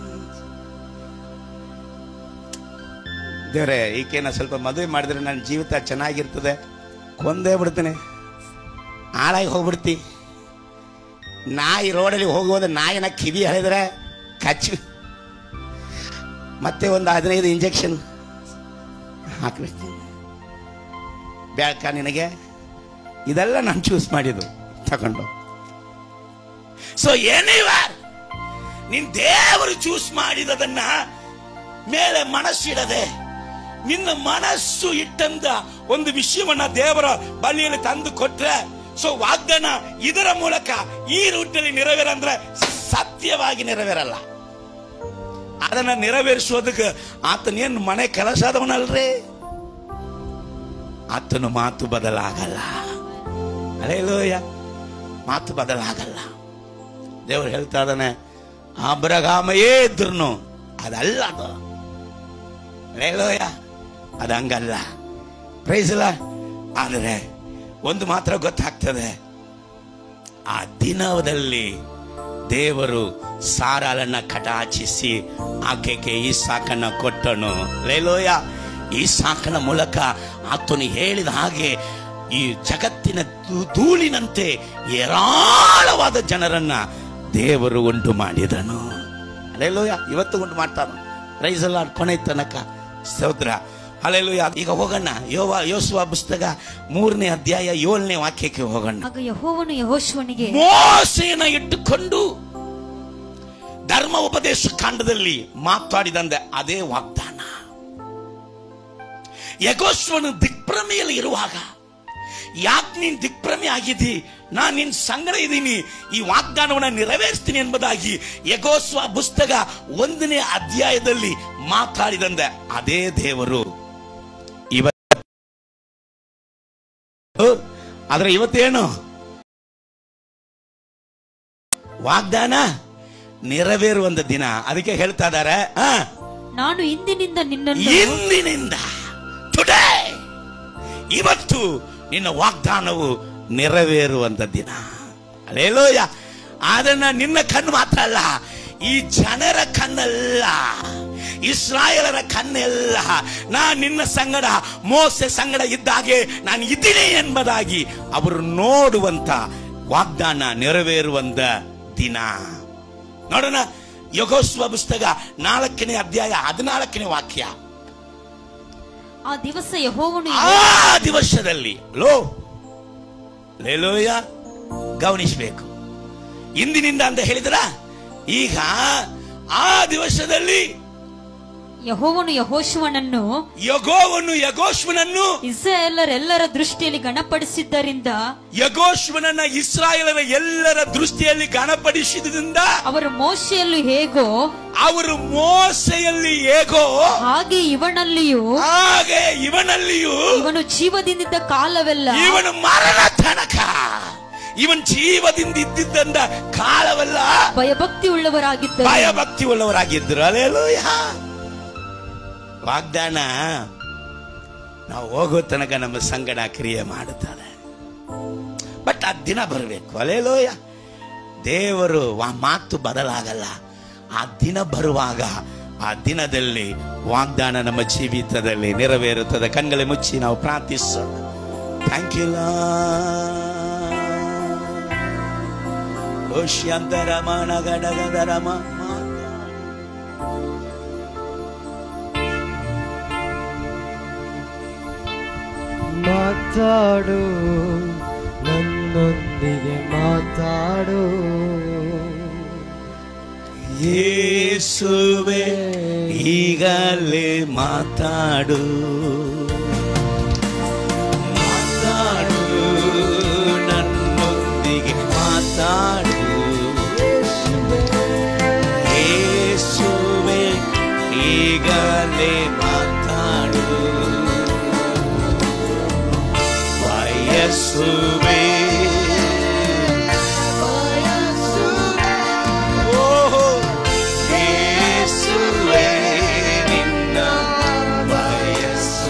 ದೇವ್ರೆ ಈಕೆನ ಸ್ವಲ್ಪ ಮದುವೆ ಮಾಡಿದ್ರೆ ನನ್ನ ಜೀವಿತ ಚೆನ್ನಾಗಿರ್ತದೆ ಕೊಂದೇ ಬಿಡ್ತೇನೆ ಹಾಳಾಗಿ ಹೋಗ್ಬಿಡ್ತಿ ನಾಯಿ ರೋಡಲ್ಲಿ ಹೋಗುವಾಗ ನಾಯಿನ ಕಿವಿ ಹಳಿದ್ರೆ ಕಚ್ಚಿ ಮತ್ತೆ ಒಂದು ಹದಿನೈದು ಇಂಜೆಕ್ಷನ್ ಹಾಕ್ಬೇಕು ಬ್ಯಾಳ್ಕ ನಿನಗೆ ಇದೆಲ್ಲ ನಾನು ಚೂಸ್ ಮಾಡಿದ್ದು ತಗೊಂಡು ಸೊ ಏನಿವಾರ್ ನಿನ್ ದೇವರು ಚೂಸ್ ಮಾಡಿದದನ್ನ ಮೇಲೆ ಮನಸ್ಸಿಡದೆ ನಿನ್ನ ಮನಸ್ಸು ಇಟ್ಟಂತ ಒಂದು ವಿಷಯವನ್ನ ದೇವರ ಬಳಿಯಲ್ಲಿ ತಂದು ಕೊಟ್ರೆ ಸೊ ವಾಗ್ದಾನ ಇದರ ಮೂಲಕ ಈ ರೂಟಲ್ಲಿ ನೆರವೇರಂದ್ರೆ ಸತ್ಯವಾಗಿ ನೆರವೇರಲ್ಲ ಅದನ್ನ ನೆರವೇರಿಸೋದಕ್ಕೆ ಆತನೇನು ಮನೆ ಕೆಲಸ ಆದವನಲ್ರಿ ಆತನ ಮಾತು ಬದಲಾಗಲ್ಲ ಅಲೇಲೋಯ ಮಾತು ಬದಲಾಗಲ್ಲ ದೇವರು ಹೇಳ್ತಾ ಇದ್ದಾನೆ ಅಬ್ರಗಾಮಯೇ ಇದ್ರು ಅದಲ್ಲ ಅದು ಅಲೇಲೋಯ ಅದು ಹಂಗಲ್ಲ ಪ್ರೈಸಲ್ಲ ಆದರೆ ಒಂದು ಮಾತ್ರ ಗೊತ್ತಾಗ್ತದೆ ಆ ದಿನದಲ್ಲಿ ದೇವರು ಸಾರಾಲನ್ನ ಕಟಾಚಿಸಿ ಆಕೆಗೆ ಈ ಸಾಕನ್ನ ಕೊಟ್ಟನು ಲೇಲೋಯ ಈ ಸಾಕನ ಮೂಲಕ ಆತನು ಹೇಳಿದ ಹಾಗೆ ಈ ಜಗತ್ತಿನ ಧೂ- ಧೂಳಿನಂತೆ ಏರಾಳವಾದ ಜನರನ್ನ ದೇವರು ಉಂಟು ಮಾಡಿದನು ಅಲ್ಲೆಲ್ಲೋಯ ಇವತ್ತು ಉಂಟು ಮಾಡ್ತಾನ ರೈಸಲ್ಲ ಕೊನೆ ತನಕ ಸೌದ್ರ ಅಲ್ಲೆಲ್ಲೋಯ ಈಗ ಹೋಗೋಣ ಯೋವ ಯೋಸುವ ಪುಸ್ತಕ ಮೂರನೇ ಅಧ್ಯಾಯ ಏಳನೇ ವಾಕ್ಯಕ್ಕೆ ಹೋಗೋಣ ಆಗ ಯಹೋವನು ಯಹೋಶ್ವನಿಗೆ ಮೋಸೆಯನ್ನ ಇಟ್ಟುಕೊಂಡು ಧರ್ಮ ಉಪದೇಶ ಕಾಂಡದಲ್ಲಿ ಮಾತಾಡಿದಂದೆ ಅದೇ ವಾಗ್ದಾನ ಯಗೋಶ್ವನು ದಿಕ್ಭ್ರಮೆಯಲ್ಲಿ ಇರುವಾಗ ಯಾಕೆ ನೀನ್ ದಿಕ್ಭ್ರಮೆ ಆಗಿದ್ದಿ ನಾನು ನಿನ್ ಸಂಗಡ ಇದ್ದೀನಿ ಈ ವಾಗ್ದಾನವನ್ನ ನೆರವೇರಿಸ್ತೀನಿ ಎಂಬುದಾಗಿ ಯಗೋಸ್ವ ಪುಸ್ತಕ ಒಂದನೇ ಅಧ್ಯಾಯದಲ್ಲಿ ಮಾತಾಡಿದಂದ ಅದೇ ದೇವರು ಇವ ಆದ್ರೆ ಇವತ್ತೇನು ವಾಗ್ದಾನ ನೆರವೇರುವಂತ ದಿನ ಅದಕ್ಕೆ ಹೇಳ್ತಾ ಇದಾರೆ ಆ ನಾನು ಇಂದಿನಿಂದ ನಿನ್ನನ್ನು ಇಂದಿನಿಂದ ಟುಡೇ ಇವತ್ತು ನಿನ್ನ ವಾಗ್ದಾನವು ನೆರವೇರುವಂತ ದಿನ ಅಲ್ಲೇಲೋಯ ಅದನ್ನ ನಿನ್ನ ಕಣ್ಣು ಮಾತ್ರ ಅಲ್ಲ ಈ ಜನರ ಕಣ್ಣಲ್ಲ ಇಸ್ರಾಯೇಲರ ಕಣ್ಣೆಲ್ಲ ನಾ ನಿನ್ನ ಸಂಗಡ ಮೋಸೆ ಸಂಗಡ ಇದ್ದಾಗೆ ನಾನು ಇದ್ದೀನಿ ಎಂಬುದಾಗಿ ಅವರು ನೋಡುವಂತ ವಾಗ್ದಾನ ನೆರವೇರುವಂತ ದಿನ ನೋಡೋಣ ಯಗೋಸ್ವ ಪುಸ್ತಕ ನಾಲ್ಕನೇ ಅಧ್ಯಾಯ ಹದಿನಾಲ್ಕನೇ ವಾಕ್ಯ ಆ ದಿವಸ ಯಹೋವನು ಆ ದಿವಸದಲ್ಲಿ ಲೋ ಲೇಲೋಯ ಗಮನಿಸಬೇಕು ಇಂದಿನಿಂದ ಅಂತ ಹೇಳಿದ್ರ ಈಗ ಆ ದಿವಸದಲ್ಲಿ ಯಹೋವನು ಯಹೋಶುವನನ್ನು ಯಗೋವನ್ನು ಯಗೋಶ್ವನನ್ನು ಇಸ್ರಾಯೇಲರೆಲ್ಲರ ದೃಷ್ಟಿಯಲ್ಲಿ ಗಣಪಡಿಸಿದ್ದರಿಂದ ಯಗೋಶ್ವನನ್ನ ಇಸ್ರಾಯೇಲರ ಎಲ್ಲರ ದೃಷ್ಟಿಯಲ್ಲಿ ಗಣಪಡಿಸಿದ್ರಿಂದ ಅವರು ಮೋಶೆಯಲ್ಲೂ ಹೇಗೋ ಅವರು ಮೋಸೆಯಲ್ಲಿ ಹೇಗೋ ಹಾಗೆ ಇವನಲ್ಲಿಯೂ ಹಾಗೆ ಇವನಲ್ಲಿಯೂ ಇವನು ಜೀವದಿಂದಿದ್ದ ಕಾಲವೆಲ್ಲ ಇವನು ಮರಣ ತನಕ ಇವನ್ ಜೀವದಿಂದ ಇದ್ದಿದ್ದಂದ ಕಾಲವೆಲ್ಲ ಭಯಭಕ್ತಿ ಉಳ್ಳವರಾಗಿದ್ದರು ಭಯಭಕ್ತಿ ಉಳ್ಳವರಾಗಿದ್ದರು ಅಲ್ಲೇಲೂಯ ವಾಗ್ದಾನ ನಾವು ಹೋಗೋ ತನಕ ನಮ್ಮ ಸಂಗಡ ಕ್ರಿಯೆ ಮಾಡುತ್ತಾನೆ ಬಟ್ ಆ ದಿನ ಬರಬೇಕು ಅಲ್ಲೇಲೋಯ ದೇವರು ಆ ಮಾತು ಬದಲಾಗಲ್ಲ ಆ ದಿನ ಬರುವಾಗ ಆ ದಿನದಲ್ಲಿ ವಾಗ್ದಾನ ನಮ್ಮ ಜೀವಿತದಲ್ಲಿ ನೆರವೇರುತ್ತದೆ ಕಣ್களை ಮುಚ್ಚಿ ನಾವು ಪ್ರಾರ್ಥಿಸೋಣ ಥ್ಯಾಂಕ್ ಯು ಲೋಷ್ಯಂತರಮ ನಗಡಗದರಮ ಮಾತಾಡು ನನ್ನೊಂದಿಗೆ ಮಾತಾಡು ಯೇಸುವೆ ಈಗಲೇ ಮಾತಾಡು ಮಾತಾಡು ನನ್ನೊಂದಿಗೆ ಮಾತಾಡು ಯೇಸುವೆ ಈಗಲೇ ಮಾತಾಡು ವಯಸ್ಸುವೆ ಓಹೋ ಯೇಸುವೆ ನಿನ್ನ ವಯಸ್ಸು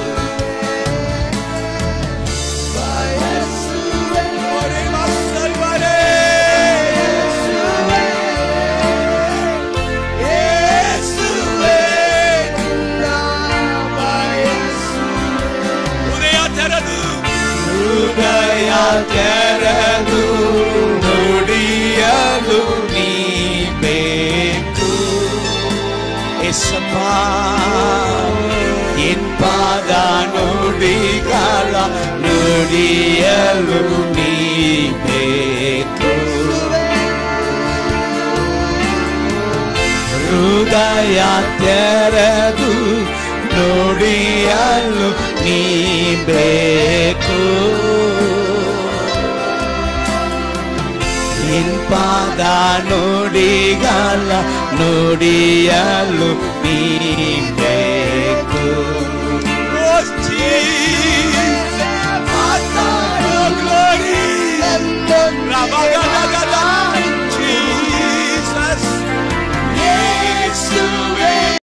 ಒರೆ ಮಸ್ಸಲ್ವರೆ. ಯೇಸುವೆ ನಿನ್ನ ವಯಸ್ಸು. ಹೃದಯ ತೆರೆದು ಹೃದಯ ತೆರೆದು ನುಡಿಯಲು ನೀ ಬೇಕು ಎಸಪ್ಪ ಇನ್ಪಾದ ನುಡಿಗಳ ನುಡಿಯಲು ನೀ ಬೇಕು ಹೃದಯ ತೆರೆದು ನುಡಿಯಲು ನೀ ಬೇಕು ಇಂಪಾದ ನುಡಿಗಳ ನುಡಿಯಲು ನೀ